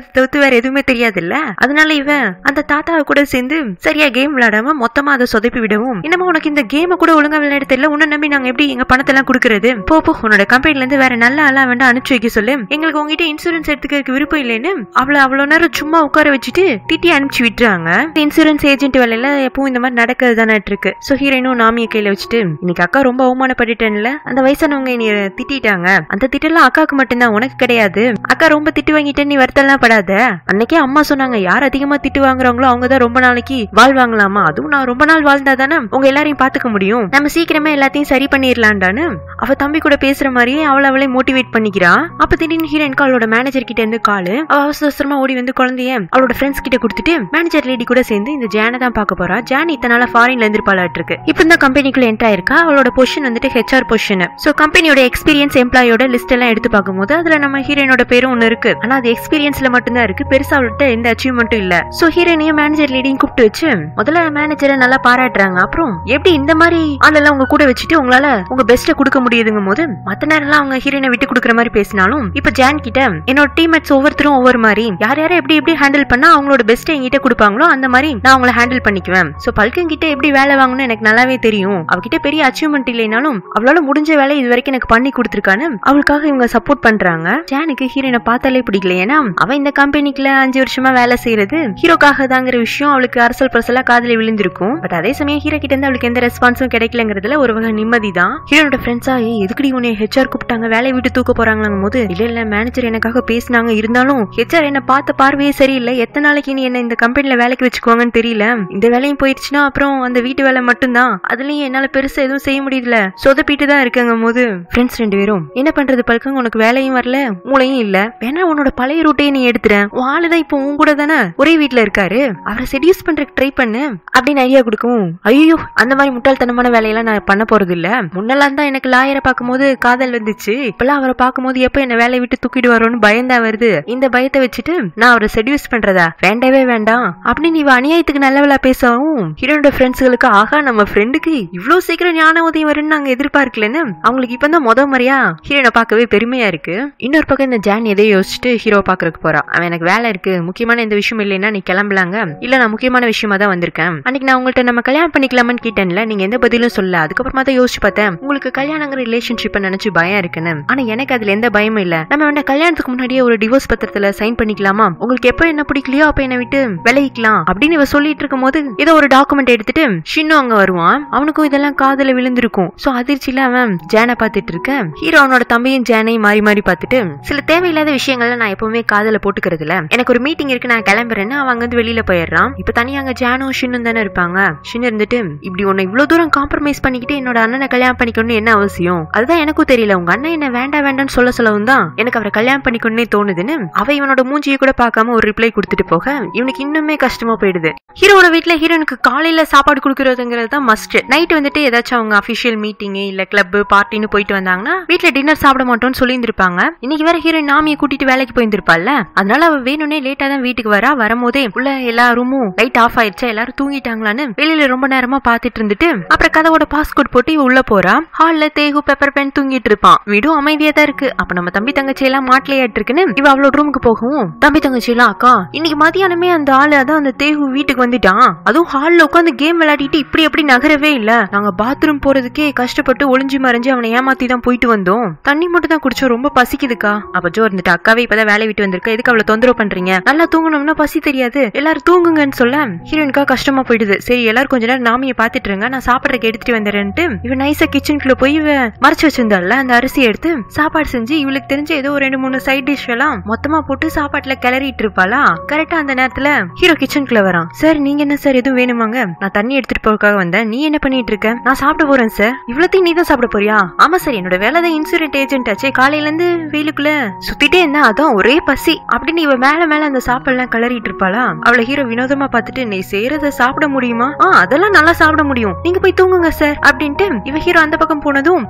விளையாடுறது தவிர்த்து வேற எதுவுமே தெரியாதுல்ல அதனால இவன் அந்த தாத்தாவை கூட சேர்ந்து சரியா கேம் விளையாடாம மொத்தமா அதை சொதப்பி விடவும் என்னமோ உனக்கு இந்த கேமை கூட ஒழுங்கா விளையாட தெரியல உன்னை நம்பி நாங்க எப்படி எங்க பணத்தை எல்லாம் கொடுக்கறது போ போ உன்னோட கம்பெனில இருந்து வேற நல்ல ஆளா வேண்டாம் அனுப்பிச்சு வைக்க சொல்லு எங்களுக்கு உங்ககிட்ட இன்சூரன்ஸ் எடுத்துக்கிறதுக்கு விருப்பம் இல்லைன்னு அவளை அவ்வளவு நேரம் சும்மா உட்கார வச்சுட்டு திட்டி அனுப்பிச்சு விட்டுறாங்க இன்சூரன்ஸ் ஏஜென்ட் வேலையில எப்பவும் இந்த மாதிரி நடக்கிறது தானே இருக்கு சோ ஹீரோயினும் நாமிய கையில வச்சுட்டு இன்னைக்கு அக்கா ரொம்ப அவமானப்பட்டுட்டேன்ல அந்த வயசானவங்க நீ திட்டிட்டாங்க அந்த திட்டெல்லாம் அக்காவுக்கு மட்டும்தான் உனக்கு கிடையாது அக்கா ரொம்ப திட்டு வாங்கிட்டேன் நீ வருத்தம்லாம் படாத அன்னைக்கே அம்மா சொன்னாங்க யார் அதிகமா திட்டு வாங்குறாங்களோ அவங்க தான் ரொம்ப நாளைக்கு வாழ்வாங்களாமா அதுவும் நான் ரொம்ப நாள் வாழ்ந்தா தானே உங்க எல்லாரையும் பாத்துக்க முடியும் நம்ம சீக்கிரமே எல்லாத்தையும் சரி பண்ணிடலான்டான்னு அவ தம்பி கூட பேசுற மாதிரியே அவளை அவளை மோட்டிவேட் பண்ணிக்கிறா அப்ப திடீர்னு ஹீரோயினுக்கு அவளோட மேனேஜர் கிட்ட இருந்து காலு அவ அவசர அவசரமா ஓடி வந்து குழந்தைய அவளோட ஃப்ரெண்ட்ஸ் கிட்ட கொடுத்துட்டு மேனேஜர் லேடி கூட சேர்ந்து இந்த ஜானை தான் பார்க்க போறா ஜான் இத்தனை நாளா ஃபாரின்ல இருந்திருப்பாளாட்டு இருக்கு இப்போ இந்த கம்பெனிக்குள்ள என்டர் ஆயிருக்கா அவளோட பொசிஷன் வந்துட்டு ஹெச்ஆர் பொசிஷன் சோ கம்பெனியோட எக்ஸ்பீரியன்ஸ் எம்ப்ளாயோட லிஸ்ட் எல்லாம் எடுத்து பார்க்கும்போது அதுல நம்ம ஹீரோயினோட பேரும் ஒன்னு இருக்கு ஆனா அது எக்ஸ்பீரியன்ஸ்ல மட்டும்தான் இருக்கு பெருசா அவள்கிட்ட எந்த அச்சீவ்மெண்ட்டும் இல்ல சோ ஹீரோயினையும் மேனேஜர் லேடியும் கூப்பிட்டு வச்சு முதல்ல மேனேஜரை நல்லா பாராட்டுறாங்க அப்புறம் எப்படி இந்த மாதிரி ஆளெல்லாம் உங்க கூட வச்சுட்டு உங்களால உங்க பெஸ்ட்டை கொடுக்க முடியுதுங்கும் போது மத்த நேரம்லாம் அவங்க ஹீரோயினை விட்டு கொடுக்குற மாதிரி பேசினாலும் இப்ப ஜான் கிட்ட என்னோட டீம்மேட்ஸ் ஒவ்வொருத்தரும் ஒவ்வொரு மாதிரி யார் யாரை எப்படி எப்படி ஹேண்டில் பண்ணா அவங்களோட பெஸ்ட்டை என்கிட்ட கொடுப்பாங்களோ அந்த மாதிரி நான் அவங்கள ஹேண்டில் பண்ணிக்குவேன் சோ பல்கன் கிட்ட எப்படி வேலை வாங்கணும்னு எனக்கு நல்லாவே தெரியும் அவகிட்ட பெரிய அச்சீவ்மெண்ட் இல்லைனாலும் அவளால முடிஞ்ச வேலை இது வரைக்கும் எனக்கு பண்ணி கொடுத்துருக்கான்னு அவளுக்காக இவங்க சப்போர்ட் பண்றாங்க ஜானுக்கு ஹீரோயினை பார்த்தாலே பிடிக்கல ஏன்னா அவ இந்த கம்பெனிக்குள்ள அஞ்சு வருஷமா வேலை செய்யறது ஹீரோக்காக தாங்கிற விஷயம் அவளுக்கு அரசல் பரசலா காதுல விழுந்திருக்கும் பட் அதே சமயம் ஹீரோ கிட்ட இருந்து அவளுக்கு எந்த ரெஸ்பான்ஸும் கிடைக்கலங்கிறதுல ஒரு வகை நிம்மதி தான் ஹீரோட ஃப்ரெண்ட்ஸா எதுக்கடி உன்னை ஹெச்ஆர் கூப்பிட்டாங்க வேலையை விட்டு தூக்க போறாங்களாங்கும் போது இல்ல இல்ல மேனேஜர் எனக்காக பேசினாங்க இருந்தாலும் ஹெச்ஆர் என்ன பார்த்த பார்வையே சரியில்லை எத்தனை நாளைக்கு நீ என்ன இந்த கம்பெனில வேலைக்கு வச்சுக்குவாங்கன்னு தெரியல இந்த வேலையும் போயிடுச்சுன்னா அப்புறம் அந்த வீட்டு வேலை மட்டும்தான் அதுலயும் என்னால பெருசா எதுவும் செய்ய முடியல சொதப்பிட்டு தான் இருக்கங்க போது ஃப்ரெண்ட்ஸ் ரெண்டு பேரும் என்ன பண்றது பல்கங்க உனக்கு வேலையும் வரல மூளையும் இல்ல வேணா உன்னோட பழைய ரூட்டையே நீ எடுத்துற உன் ஆளுதான் இப்போ உன் கூட தானே ஒரே வீட்ல இருக்காரு அவரை செடியூஸ் பண்றதுக்கு ட்ரை பண்ணு அப்படின்னு ஐடியா கொடுக்கும் ஐயோ அந்த மாதிரி முட்டாள்தனமான வேலையெல்லாம் நான் பண்ண போறது இல்ல முன்னெல்லாம் தான் எனக்கு லாயரை பார்க்கும்போது காதல் வந்துச்சு இப்பெல்லாம் அவரை பார்க்கும்போது எப்ப என்ன வேலையை விட்டு தூக்கிட்டு வரோன்னு பயந்தா வருது இந்த பயத்தை வச்சுட்டு நான் அவரை செடியூஸ் பண்றதா வேண்டவே வேண்டாம் அப்படின்னு இவ அநியாயத்துக்கு நல்லவளா பேசவும் ஹீரோனோட ஃப்ரெண்ட்ஸுகளுக்கு ஆகா நம்ம ஃப்ரெண்டுக்கு இவ்ளோ சீக்கிரம் ஞான உதயம் வரும்னு நாங்க எதிர்பார்க்கலன்னு அவங்களுக்கு இப்பதான் முத முறையா ஹீரோனை பார்க்கவே பெருமையா இருக்கு இன்னொரு பக்கம் இந்த ஜான் எதையோ யோசிச்சுட்டு ஹீரோ பாக்குறதுக்கு போறா அவன் எனக்கு வேலை இருக்கு முக்கியமான இந்த விஷயம் இல்லைன்னா நீ கிளம்பலாங்க இல்ல நான் முக்கியமான விஷயமா தான் வந்திருக்கேன் அன்னைக்கு நான் உங்கள்ட்ட நம்ம கல்யாணம் பண்ணிக்கலாமான்னு கேட்டேன்ல நீங்க எந்த பதிலும் சொல்ல அதுக்கப்புறமா தான் யோசிச்சு பார்த்தேன் உங்களுக்கு கல்யாணங்கிற ரிலேஷன்ஷிப் நினைச்சு பயம் இருக்குன்னு ஆனா எனக்கு அதுல எந்த பயமும் இல்ல நம்ம வேணா கல்யாணத்துக்கு முன்னாடியே ஒரு டிவோர்ஸ் பத்திரத்துல சைன் பண்ணிக்கலாமா உங்களுக்கு எப்ப என்ன பிடிக்கலையோ அப்ப என்ன விட்டு விலகிக்கலாம் அப்படின்னு இவ சொல்லிட்டு இருக்கும் போது ஏதோ ஒரு டாக்குமெண்ட் எடுத்துட்டு ஷின்னு அங்க வருவான் அவனுக்கும் இதெல்லாம் காதுல விழுந்திருக்கும் சோ அதிர்ச்சியில அவன் ஜானை பார்த்துட்டு இருக்க ஹீரோ அவனோட தம்பியும் ஜானையும் மாறி மாறி பார்த்துட்டு சில தேவையில்லாத விஷயங்கள்ல நான் எப்பவுமே காதுல போட்டுக்கிறது இல்ல எனக்கு ஒரு மீட்டிங் இருக்கு நான் கிளம்புறேன்னு அவன் அங்க வெளியில போயிடுறான் இப்ப தனியா அங்க ஜானும் ஷின்னும் தானே இருப்பாங்க ஷின் இருந்துட்டு இப்படி உன்னை இவ்வளவு தூரம் காம்ப்ரமைஸ் பண்ணிக்கிட்டு என்னோட அண்ணனை கல்யாணம் பண்ணிக்கணும்னு என்ன அவசியம் அதுதான் எனக்கும் தெரியல உங்க அண்ணன் என்ன வேண்டாம் வேண்டாம்னு சொல்ல சொல்லவும் தான் எனக்கு அவரை கல்யாணம் பண்ணிக்கணும்னே தோணுதுன்னு அவ இவனோட மூஞ்சியை கூட பார்க்காம ஒரு ரிப்ளை கொடுத்துட்டு போக இவனுக்கு இன்னுமே கஷ்டமா போயிடுது ஹீரோட வீட்ல ஹீரோனுக்கு காலையில சாப்பாடு கொடுக்கறதுங்கிறது தான் மஸ்ட் நைட் வந்துட்டு ஏதாச்சும் அவங்க அபிஷியல் மீட்டிங் இல்ல கிளப் பார்ட்டின்னு போயிட்டு வந்தாங்கன்னா வீட்ல டின்னர் சாப்பிட மாட்டோம்னு சொல்லியிருந்திருப்பாங்க இன்னைக்கு வேற ஹீரோயின் நாமியை கூட்டிட்டு வேலைக்கு போயிருந்திருப்பாள்ல அதனால அவ வேணும்னே லேட்டா தான் வீட்டுக்கு வரா வரும்போதே உள்ள எல்லா ரூமும் லைட் ஆஃப் ஆயிடுச்சா எல்லாரும் தூங்கிட்டாங்களான்னு வெளியில ரொம்ப நேரமா பாத்துட்டு இருந்துட்டு அப்புறம் கதவோட பாஸ்கோட் போட்டு இவ உள்ள போறா ஹால்ல தேகு பெப்பர் பென் தூங்கிட்டு இருப்பான் வீடும் அமைதியா தான் இருக்கு அப்ப நம்ம தம்பி தங்கச்சி எல்லாம் மாட்டிலையாட்டு இருக்குன்னு இவ அவளோட ரூமுக்கு போகவும் தம்பி தங்கச்சி எல்லாம் அக்கா இன்னைக்கு மதியானமே அந்த ஆளு அதான் அந்த தேகு வீட்டுக்கு வந்துட்டான் அதுவும் ஹால்ல உட்காந்து கேம் விளையாடிட்டு இப்படி எப்படி நகரவே இல்ல நாங்க பாத்ரூம் போறதுக்கே கஷ்டப்பட்டு ஒளிஞ்சு மறைஞ்சு அவனை ஏமாத்தி தான் போயிட்டு வந்தோம் தண்ணி மட்டும் தான் குடிச்சோம் ரொம்ப பசிக்குதுக்கா அப்ப ஜோ இருந்துட்டு அக்காவே இப்பதான் வேலை விட்டு வந்திருக்க எதுக்கு அவளை தொந்தரவு பண்றீங்க நல்லா தூங்கணும்னா பசி தெரியாது எல்லாரும் தூங்குங்கன்னு சொல்ல ஹீரோயினுக்கா கஷ்டமா போயிடுது சரி எல்லாரும் கொஞ்ச நேரம் நாமிய பாத்துட்டு இருங்க நான் சாப்பிடறதுக்கு எடுத்துட்டு வந்துடுறேன்ட்டு இவன் நைஸா கிச்சனுக்குள்ள போய் இவ மறைச்சு வச்சிருந்தால அந்த அரிசியை எடுத்து சாப்பாடு செஞ்சு இவளுக்கு தெரிஞ்ச ஏதோ ஒரு ரெண்டு மூணு சைட் டிஷ் எல்லாம் மொத்தமா போட்டு சாப்பாட்டுல கிளறிட்டு இருப்பாளா கரெக்டா அந்த நேரத்துல ஹீரோ கிச்சனுக்குள்ள வரான் சார் நீங்க என்ன சார் எதுவும் வேணுமாங்க நான் தண்ணி எடுத்துட்டு போறதுக்காக வந்தேன் நீ என்ன பண்ணிட்டு இருக்க நான் சாப்பிட போறேன் சார் இவ்வளத்தையும் நீ தான் சாப்பிட போறியா ஆமா சார் என்னோட வேலை தான் இன்சூரன்ஸ் ஏஜென்ட் ஆச்சு காலையில இருந்து வெயிலுக்குள்ள சுத்திட்டே இருந்தா அதான் ஒரே பசி அப்படின்னு இவ மேல மேல அந்த சாப்பாடுலாம் கிளறிட்டு இருப்பாளா அவளை ஹீரோ வினோதமா பார்த்துட்டு நீ செய்யறத சாப்பிட முடியுமா ஆ அதெல்லாம் நல்லா சாப்பிட முடியும் நீங்க போய் தூங்குங்க சார் அப்படின்ட்டு இவ ஹீரோ அந்த பக்கம் போனதும்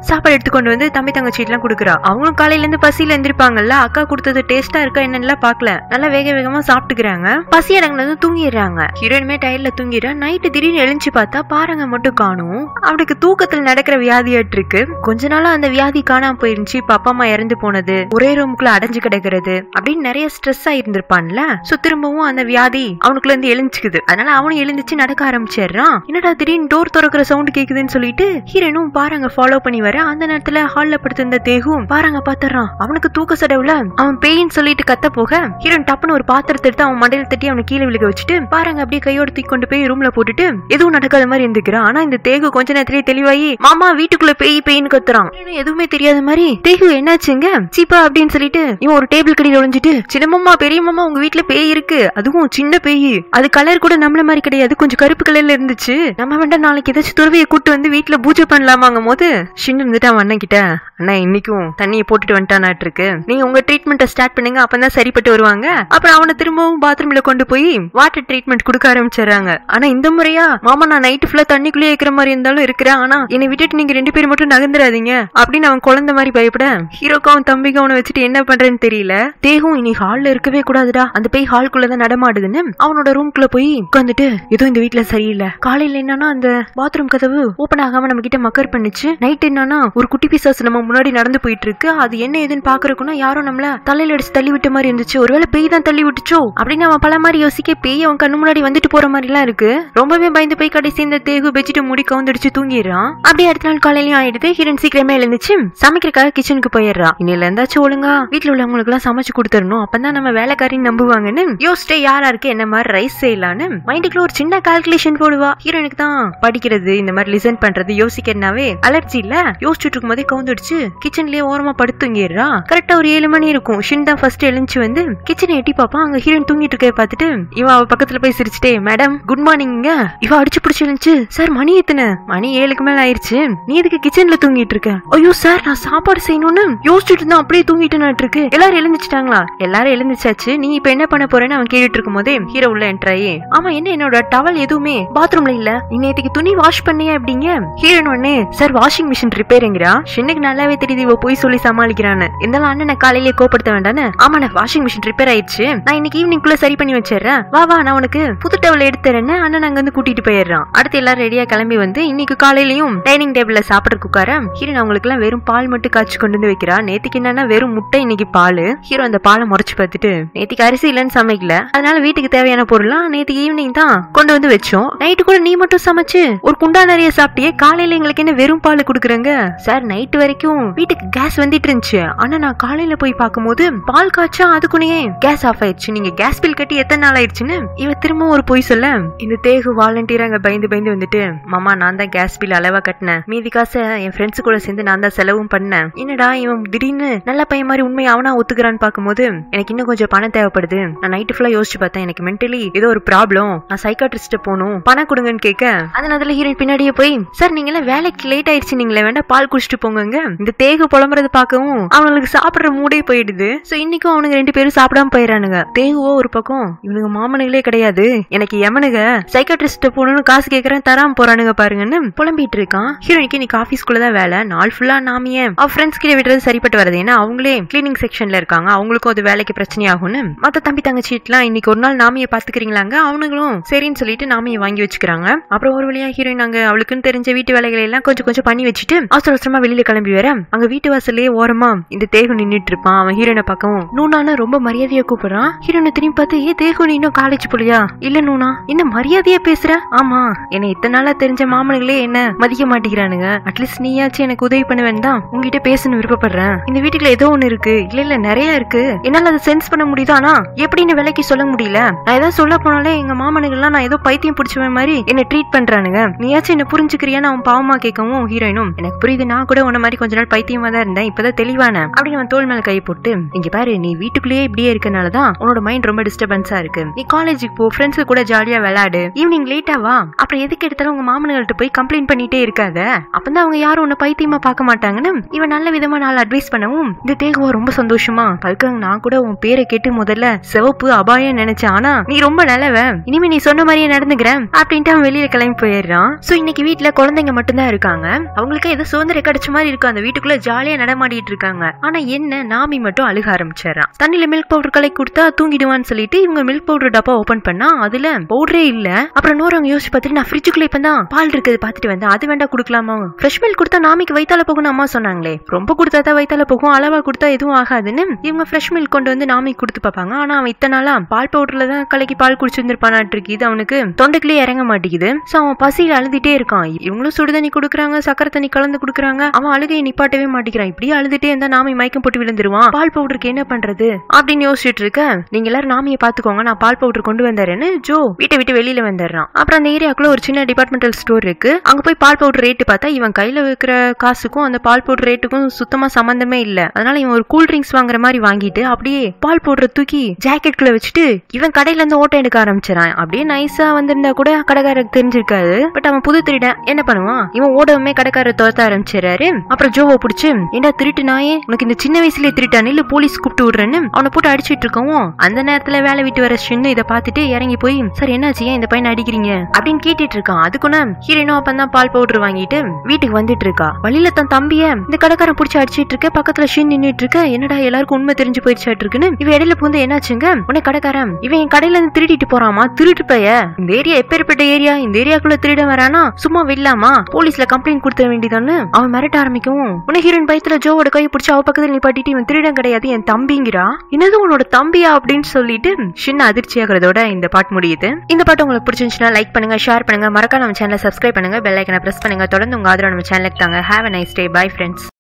சாப்பாடு எடுத்து கொண்டு வந்து தம்பி தங்கச்சி எல்லாம் கொடுக்குறா அவங்களும் காலையில இருந்து பசியில எந்திரிப்பாங்கல்ல அக்கா கொடுத்தது டேஸ்டா இருக்கா என்னன்னு பாக்கல நல்லா வேக வேகமா சாப்பிட்டுக்கிறாங்க பசி அடங்கினதும் தூங்கிடுறாங்க ஹீரோயினுமே டயர்ல தூங்கிடுறா நைட்டு திடீர்னு எழுந்துச்சு பார்த்தா பாருங்க மட்டும் காணும் அவளுக்கு தூக்கத்துல நடக்கிற வியாதியாட்டு இருக்கு கொஞ்ச நாளா அந்த வியாதி காணாம போயிருந்துச்சு இப்ப அப்பா அம்மா இறந்து போனது ஒரே ரூமுக்குள்ள அடைஞ்சு கிடக்கிறது அப்படின்னு நிறைய ஸ்ட்ரெஸ் ஆயிருந்திருப்பான்ல சோ திரும்பவும் அந்த வியாதி அவனுக்குள்ள இருந்து எழுந்துச்சுக்குது அதனால அவனும் எழுந்துச்சு நடக்க ஆரம்பிச்சிடுறான் என்னடா திடீர்னு டோர் திறக்கிற சவுண்ட் கேக்குதுன்னு சொல்லிட்டு ஹீரோனும் பாருங்க ஃபாலோ பண்ணி வர அந்த நேரத்துல ஹால்ல படுத்திருந்த தேகும் பாருங்க பாத்துறான் அவனுக்கு தூக்க சடவுல அவன் பேயின்னு சொல்லிட்டு கத்த போக ஹீரோன் டப்புன்னு ஒரு பாத்திரத்தை எடுத்து அவன் மண்டையில தட்டி அவனை கீழே விழுக வச்சுட்டு பாருங்க அப்படியே கையோட தூக்கி கொண்டு போய் ரூம்ல போட்டுட்டு எதுவும் நடக்காத மாதிரி இருந்துக்கிறான் ஆனா இந்த தேகு கொஞ்ச நேரத்திலேயே தெளிவாயி மாமா வீட்டுக்குள்ள பேய் பேயின்னு கத்துறான் ஹீரோனும் எதுவுமே தெரியாத மாதிரி தேகு என்னாச்சுங்க சீப்பா அப்படின்னு சொல்லிட்டு இவன் ஒரு டேபிள் கடியில ஒளிஞ்சிட்டு சின்னம்மா பெரியம்மா உங்க வீட்டுல பேய் இருக்கு அதுவும் சின்ன பேய் அது கலர் கூட நம்மள மாதிரி கிடையாது கொஞ்சம் கருப்பு கலர்ல இருந்துச்சு நம்ம வேண்டாம் நாளைக்கு ஏதாச்சும் துறவியை கூட்டு வந்து வீட்டுல பூஜை பண்ணலாமாங்கும் போது சின்ன இருந்துட்டு அவன் அண்ணன் கிட்ட அண்ணா இன்னைக்கும் தண்ணியை போட்டுட்டு வந்துட்டானாட்டு இருக்கு நீங்க உங்க ட்ரீட்மெண்ட்டை ஸ்டார்ட் பண்ணுங்க அப்பதான் சரிப்பட்டு வருவாங்க அப்புறம் அவனை திரும்பவும் பாத்ரூம்ல கொண்டு போய் வாட்டர் ட்ரீட்மெண்ட் கொடுக்க ஆரம்பிச்சிடுறாங்க ஆனா இந்த முறையா மாமா நான் நைட்டு ஃபுல்லா தண்ணிக்குள்ளேயே இருக்கிற மாதிரி இருந்தாலும் இருக்கிறேன் ஆனா என்னை விட்டுட்டு நீங்க ரெண்டு பேரும் மட்டும் நகர்ந்துடாதீங்க அப்படின்னு அவன் குழந்தை மாதிரி பயப்பட ஹீரோக்கும் அவன் தம்பிக்கும் அவனை வச்சுட்டு என்ன பண்றேன்னு தெரியல தேகும் இனி ஹால்ல இருக்கவே கூடாதுடா அந்த பேய் ஹால்குள்ளதான் நடமாடுதுன்னு அவனோட ரூம்குள்ள போய் உட்காந்துட்டு ஏதோ இந்த வீட்ல சரியில்லை காலையில என்னன்னா அந்த பாத்ரூம் கதவு ஓபன் ஆகாம நம்ம கிட்ட மக்கர் பண்ணுச்சு நைட் என்னன்னா ஒரு குட்டி பிசாசு நம்ம முன்னாடி நடந்து போயிட்டு இருக்கு அது என்ன ஏதுன்னு பாக்குறதுக்குன்னா யாரோ நம்மள தலையில அடிச்சு தள்ளி விட்ட மாதிரி இருந்துச்சு ஒருவேளை பேய் தான் தள்ளி விட்டுச்சோ அப்படின்னு அவன் பல மாதிரி யோசிக்க பேய் அவன் கண்ணு முன்னாடி வந்துட்டு போற மாதிரி எல்லாம் இருக்கு ரொம்பவே பயந்து போய் கடைசி இந்த தேகு பெட்ஷீட் மூடி கவுந்தடிச்சு தூங்கிடுறான் அப்படியே அடுத்த நாள் காலையிலயும் ஆயிடுது ஹீரன் சீக்கிரமே எழுந்துச்சு சமைக்கிறதுக்காக கிச்சனுக்கு போயிடுறா இன்னையில இருந்தாச்சும் ஒழுங்கா வீட்டுல உள்ளவங்களுக்கு எல்லாம் சமைச்சு கொடுத்துடணும் அப்பதான் நம்ம வேலைக்காரின்னு நம்புவாங்கன்னு யோசிச்சுட்டு யாரா இருக்கு என்ன மாதிரி ரைஸ் செய்யலான்னு மைண்டுக்குள்ள ஒரு சின்ன கால்குலேஷன் போடுவா ஹீரோனுக்கு தான் படிக்கிறது இந்த மாதிரி லிசன் பண்றது யோசிக்கிறனாவே அலர்ஜி இல்ல யோசிச்சுட்டு இருக்கும் போதே கவுந்துடுச்சு கிச்சன்லயே ஓரமா படுத்துங்கிடுறா கரெக்டா ஒரு ஏழு மணி இருக்கும் ஷின் தான் ஃபர்ஸ்ட் எழுந்துச்சு வந்து கிச்சனை எட்டி பாப்பா அங்க ஹீரோயின் தூங்கிட்டு இருக்க பார்த்துட்டு இவன் அவ பக்கத்துல போய் சிரிச்சுட்டே மேடம் குட் மார்னிங்க இவ அடிச்சு பிடிச்சு எழுந்துச்சு சார் மணி எத்தனை மணி ஏழுக்கு மேல ஆயிருச்சு நீ எதுக்கு கிச்சன்ல தூங்கிட்டு இருக்க ஐயோ சார் நான் சாப்பாடு செய்யணும்னு யோசிச்சுட்டு இருந்தா அப்படியே தூங்கிட்டு இருக்கு எல்லாரும் எழுந்துச்சிட்டாங்களா எல்லாரும் எழுந்துச்சாச்சு நீ இப்ப என்ன பண்ண போறேன்னு அவன் கேட்டுட்டு இருக்கும் போதே ஹீரோ உள்ள என்ட்ராயி ஆமா என்ன என்னோட டவல் எதுவுமே பாத்ரூம்ல இல்ல நீ நேத்துக்கு துணி வாஷ் பண்ணியா அப்படிங்க ஹீரோன் உடனே சார் வாஷிங் மிஷின் ரிப்பேருங்கிறா ஷின்னுக்கு நல்லாவே தெரியுது இவ போய் சொல்லி சமாளிக்கிறான்னு இருந்தாலும் அண்ணனை காலையிலேயே கோப்படுத்த வேண்டான்னு ஆமா நான் வாஷிங் மிஷின் ரிப்பேர் ஆயிடுச்சு நான் இன்னைக்கு ஈவினிங் குள்ள சரி பண்ணி வச்சிடுறேன் வா வா நான் உனக்கு புது டவல் எடுத்துறேன்னு அண்ணன் அங்க வந்து கூட்டிட்டு போயிடுறான் அடுத்து எல்லாரும் ரெடியா கிளம்பி வந்து இன்னைக்கு காலையிலயும் டைனிங் டேபிள்ல சாப்பிடறதுக்கு உட்கார ஹீரோன் அவங்களுக்கு எல்லாம் வெறும் பால் மட்டும் காய்ச்சி கொண்டு வந்து வைக்கிறா நேத்திக்கு என்னன்னா வெறும் முட்டை இன்னைக்கு பால் ஹீரோ அந்த பாலை முறைச்சு பார்த்துட்டு நேத்திக்கு அரிசி இல்லைன்னு சமைக்கல அதனால வீட்டுக்கு தேவையான பொருள்லாம் நேத்திக்கு ஈவினிங் தான் கொண்டு வந்து வச்சோம் நைட்டு கூட நீ மட்டும் சமைச்சு ஒரு குண்டா நிறைய சாப்பிட்டியே காலையில எங்களுக்கு என்ன வெறும் பால் கொடுக்குறங்க சார் நைட்டு வரைக்கும் வீட்டுக்கு கேஸ் வந்துட்டு இருந்துச்சு ஆனா நான் காலையில போய் பார்க்கும்போது பால் காய்ச்சா அதுக்குனே கேஸ் ஆஃப் ஆயிடுச்சு நீங்க கேஸ் பில் கட்டி எத்தனை நாள் ஆயிடுச்சுன்னு இவ திரும்ப ஒரு பொய் சொல்ல இந்த தேகு வாலண்டியர் அங்க பயந்து பயந்து வந்துட்டு மாமா நான் தான் கேஸ் பில் அளவா கட்டினேன் மீதி காசை என் ஃப்ரெண்ட்ஸ் கூட சேர்ந்து நான் தான் செலவும் பண்ணேன் என்னடா இவன் திடீர்னு நல்ல பையன் மாதிரி உண்மை அவனா ஒத்துக்கிறான்னு பார்க்கும்போது எனக்கு இன்னும் கொஞ்சம் பணம் தேவைப்படுது நான் நைட்டு ஃபுல்லா யோசிச்சு பார்த்தேன் எனக்கு மென்டலி ஏதோ ஒரு ப்ராப்ளம் நான் சைக்காட்ரிஸ்ட் போகணும் பணம் கொடுங்கன்னு கேட்க அதனால ஹீரோயின் பின்னாடியே போய் சார் நீங்க எல்லாம் வேலைக்கு லேட் ஆயிடுச்சு நீங்களே வேண்டா பால் குடிச்சிட்டு போங்க இந்த தேகு புலம்புறது பார்க்கவும் அவனுக்கு சாப்பிடுற மூடே போயிடுது சோ இன்னைக்கும் அவனுங்க ரெண்டு பேரும் சாப்பிடாம போயிடறானுங்க தேகுவோ ஒரு பக்கம் இவனுங்க மாமனுங்களே கிடையாது எனக்கு எமனுங்க சைக்காட்ரிஸ்ட் போகணும்னு காசு கேட்கறேன் தராம போறானுங்க பாருங்கன்னு புலம்பிட்டு இருக்கான் ஹீரோயினுக்கு இன்னைக்கு ஆபீஸ்க்குள்ள தான் வேலை நாள் ஃபுல்லா நாமியே அவ ஃப்ரெண்ட்ஸ் கிட்ட விடுறது சரிப்பட்டு வருது ஏன்னா அவங்களே கிளீனிங் செக்ஷன்ல இருக்காங்க அவங்களுக்கும் அது வேலைக்கு பிரச்சனை ஆகும்னு மத்த தம்பி தங்கச்சிட்டுலாம் இன்னைக்கு ஒரு நாள் நாமியை பாத்துக்கிறீங்களாங்க அவனுங்களும் சரின்னு சொல்லிட்டு நாமியை வாங்கி வச்சுக்கிறாங்க அப்புறம் ஒரு வழியா ஹீரோயின் அங்க அவளுக்குன்னு தெரிஞ்ச வீட்டு வேலைகளை எல்லாம் கொஞ்சம் கொஞ்சம் பண்ணி வச்சுட்டு அவசர அவசரமா வெளியில கிளம்பி வர அங்க வீட்டு வாசல்லே ஓரமா இந்த தேகு நின்னுட்டு இருப்பான் அவன் ஹீரோனை பார்க்கவும் நூனான ரொம்ப மரியாதையா கூப்பிடுறான் ஹீரோனை திரும்பி பார்த்து ஏ தேகு நீ இன்னும் காலேஜ் போலியா இல்ல நூனா என்ன மரியாதையா பேசுற ஆமா என்ன இத்தனை நாளா தெரிஞ்ச மாமனுங்களே என்ன மதிக்க மாட்டேங்கிறானுங்க அட்லீஸ்ட் நீயாச்சும் எனக்கு உதவி பண்ண வேண்டாம் உங்ககிட்ட பேசணும் விருப்பப்படுறேன் இந்த வீட்டுக்குள்ள ஏதோ ஒண்ணு இருக்கு இல்ல இல்ல நிறைய இருக்கு என்னால அதை சென்ஸ் பண்ண முடியுது ஆனா எப்படின்னு விலைக்கு சொல்ல முடியல நான் ஏதாவது சொல்ல போனாலே எங்க மாமனுங்கெல்லாம் நான் ஏதோ பைத்தியம் பிடிச்சவன் மாதிரி என்ன ட்ரீட் பண்றானுங்க நீயாச்சும் என்ன புரிஞ்சுக்கிறியான்னு அவன் பாவமா கேட்கவும் ஹீரோயினும் எனக்கு புரியுது நான் கூட உன்ன மாதிரி கொஞ்ச நாள் நாள் பைத்தியமா தான் இருந்தேன் இப்பதான் தெளிவான அப்படின்னு அவன் தோல் மேல கை போட்டு இங்க பாரு நீ வீட்டுக்குள்ளேயே இப்படியே இருக்கனாலதான் உன்னோட மைண்ட் ரொம்ப டிஸ்டர்பன்ஸா இருக்கு நீ காலேஜுக்கு போ ஃப்ரெண்ட்ஸ் கூட ஜாலியா விளையாடு ஈவினிங் லேட்டா வா அப்புறம் எதுக்கு எடுத்தாலும் உங்க மாமன்கள்ட்ட போய் கம்ப்ளைண்ட் பண்ணிட்டே இருக்காத அப்பதான் அவங்க யாரும் உன்னை பைத்தியமா பார்க்க மாட்டாங்கன்னு இவன் நல்ல விதமா நாள் அட்வைஸ் பண்ணவும் இந்த தேகுவா ரொம்ப சந்தோஷமா பல்கங் நான் கூட உன் பேரை கேட்டு முதல்ல சிவப்பு அபாயம் நினைச்சேன் ஆனா நீ ரொம்ப நல்லவ இனிமே நீ சொன்ன மாதிரியே நடந்துக்கிறேன் அப்படின்ட்டு அவன் வெளியில கிளம்பி போயிடுறான் சோ இன்னைக்கு வீட்ல குழந்தைங்க மட்டும்தான் இருக்காங்க அவங்களுக்கு ஏதோ சுதந்திரம் கிடைச்ச மாதிரி இருக்கும் அந்த வீட்டுக்குள்ள ஜாலியா நடமாடிட்டு இருக்காங்க ஆனா என்ன நாமி மட்டும் அழுக ஆரம்பிச்சிடறான் தண்ணியில மில்க் பவுடர் கலக்கி கொடுத்தா தூங்கிடுவான்னு சொல்லிட்டு இவங்க மில்க் பவுடர் டப்பா ஓபன் பண்ணா அதுல பவுடரே இல்ல அப்புறம் நூறு அவங்க யோசிச்சு பார்த்துட்டு நான் ஃப்ரிட்ஜுக்குள்ள இப்ப தான் பால் இருக்குது பாத்துட்டு வந்தேன் அது வேண்டாம் கொடுக்கலாமா ஃப்ரெஷ் மில்க் கொடுத்தா நாமிக்கு வைத்தால போகணும் அம்மா சொன்னாங்களே ரொம்ப கொடுத்தா தான் வைத்தால போகும் அளவா கொடுத்தா எதுவும் ஆகாதுன்னு இவங்க ஃப்ரெஷ் மில்க் கொண்டு வந்து நாமிக்கு கொடுத்து பார்ப்பாங்க ஆனா அவன் இத்தனை நாளா பால் பவுடர்ல தான் கலக்கி பால் குடிச்சிருந்திருப்பானாட்டு இருக்கு இது அவனுக்கு தொண்டைக்குள்ளே இறங்க மாட்டேங்குது சோ அவன் பசியில அழுதுட்டே இருக்கான் இவங்களும் சுடு தண்ணி கொடுக்குறாங்க சக்கரை தண்ணி கலந்து கொடுக்குறாங்க அவன் அழுகையை நிப்பாட்டவே மாட்டேங்கிறான் இப்படியே அழுதுட்டே இருந்தா நாமி மயக்கம் போட்டு விழுந்துருவான் பால் பவுடருக்கு என்ன பண்றது அப்படின்னு யோசிச்சுட்டு இருக்க நீங்க எல்லாரும் நாமியை பாத்துக்கோங்க நான் பால் பவுடர் கொண்டு வந்தாருன்னு ஜோ வீட்டை விட்டு வெளியில வந்துடுறான் அப்புறம் அந்த ஏரியாக்குள்ள ஒரு சின்ன டிபார்ட்மெண்டல் ஸ்டோர் இருக்கு அங்க போய் பால் பவுடர் ரேட்டு பார்த்தா இவன் கையில வைக்கிற காசுக்கும் அந்த பால் பவுடர் ரேட்டுக்கும் சுத்தமா சம்பந்தமே இல்ல அதனால இவன் ஒரு கூல் ட்ரிங்க்ஸ் வாங்குற மாதிரி வாங்கிட்டு அப்படியே பால் பவுடரை தூக்கி ஜாக்கெட்குள்ள வச்சுட்டு இவன் கடையில இருந்து ஓட்ட எடுக்க ஆரம்பிச்சிடான் அப்படியே நைஸா வந்திருந்தா கூட கடைக்காரருக்கு தெரிஞ்சிருக்காது பட் அவன் புது திருடன் என்ன பண்ணுவான் இவன் ஓடவுமே கடைக்காரர் துரத்த ஆரம்பிச்சிடறாரு அப்புறம் ஜோவை பிடிச்சு என்ன திருட்டு நாயே உனக்கு இந்த சின்ன வயசுலயே திருட்டானே இல்ல போலீஸ் கூப்பிட்டு விடுறேன்னு அவனை போட்டு அடிச்சிட்டு இருக்கவும் அந்த நேரத்துல வேலை விட்டு வர சின்ன இதை பார்த்துட்டு இறங்கி போய் சார் என்னாச்சு ஏன் இந்த பையனை அடிக்கிறீங்க அப்படின்னு கேட்டுட்டு இருக்கான் அதுக்குன்னு ஹீரோனும் அப்பதான் பால் பவுடர் வாங்கிட்டு வீட்டுக்கு வந்துட்டு இருக்கா வழியில தன் தம்பிய இந்த கடைக்காரன் பிடிச்சி அடிச்சிட்டு இருக்க பக்கத்துல ஷின் நின்னுட்டு இருக்க என்னடா எல்லாருக்கும் உண்மை தெரிஞ்சு போயிடுச்சாட்டு இருக்குன்னு இவ இடையில புந்து என்னாச்சுங்க உடனே கடைக்காரன் இவன் என் கடையில இருந்து திருடிட்டு போறாமா திருட்டு பைய இந்த ஏரியா எப்பேற்பட்ட ஏரியா இந்த ஏரியாக்குள்ள திருட வரானா சும்மா விடலாமா போலீஸ்ல கம்ப்ளைண்ட் கொடுத்த வேண்டியதான்னு அவன் மிரட்ட ஆரம்பிக்கவும் உன்னை ஹீரோயின் பயத்துல ஜோவோட கையை பிடிச்சி அவ பக்கத்துல நிப்பாட்டிட்டு இவன் திருடன் கிடையாது என் தம்பிங்கிறா என்னது உன்னோட தம்பியா அப்படின்னு சொல்லிட்டு சின்ன அதிர்ச்சியாகிறதோட இந்த பாட்டு முடியுது இந்த பாட்டு உங்களுக்கு பிடிச்சிருந்துச்சுன்னா லைக் பண்ணுங்க ஷேர் பண்ணுங்க மறக்காம நம்ம சேனலை சப்ஸ்கிரைப் பண்ணுங்க பெல் ஐக்கனை பிரஸ் பண்ணுங்க தொடர்ந்து உங்க ஆதரவு நம்ம சேனலுக்கு தாங்க have a nice day bye friends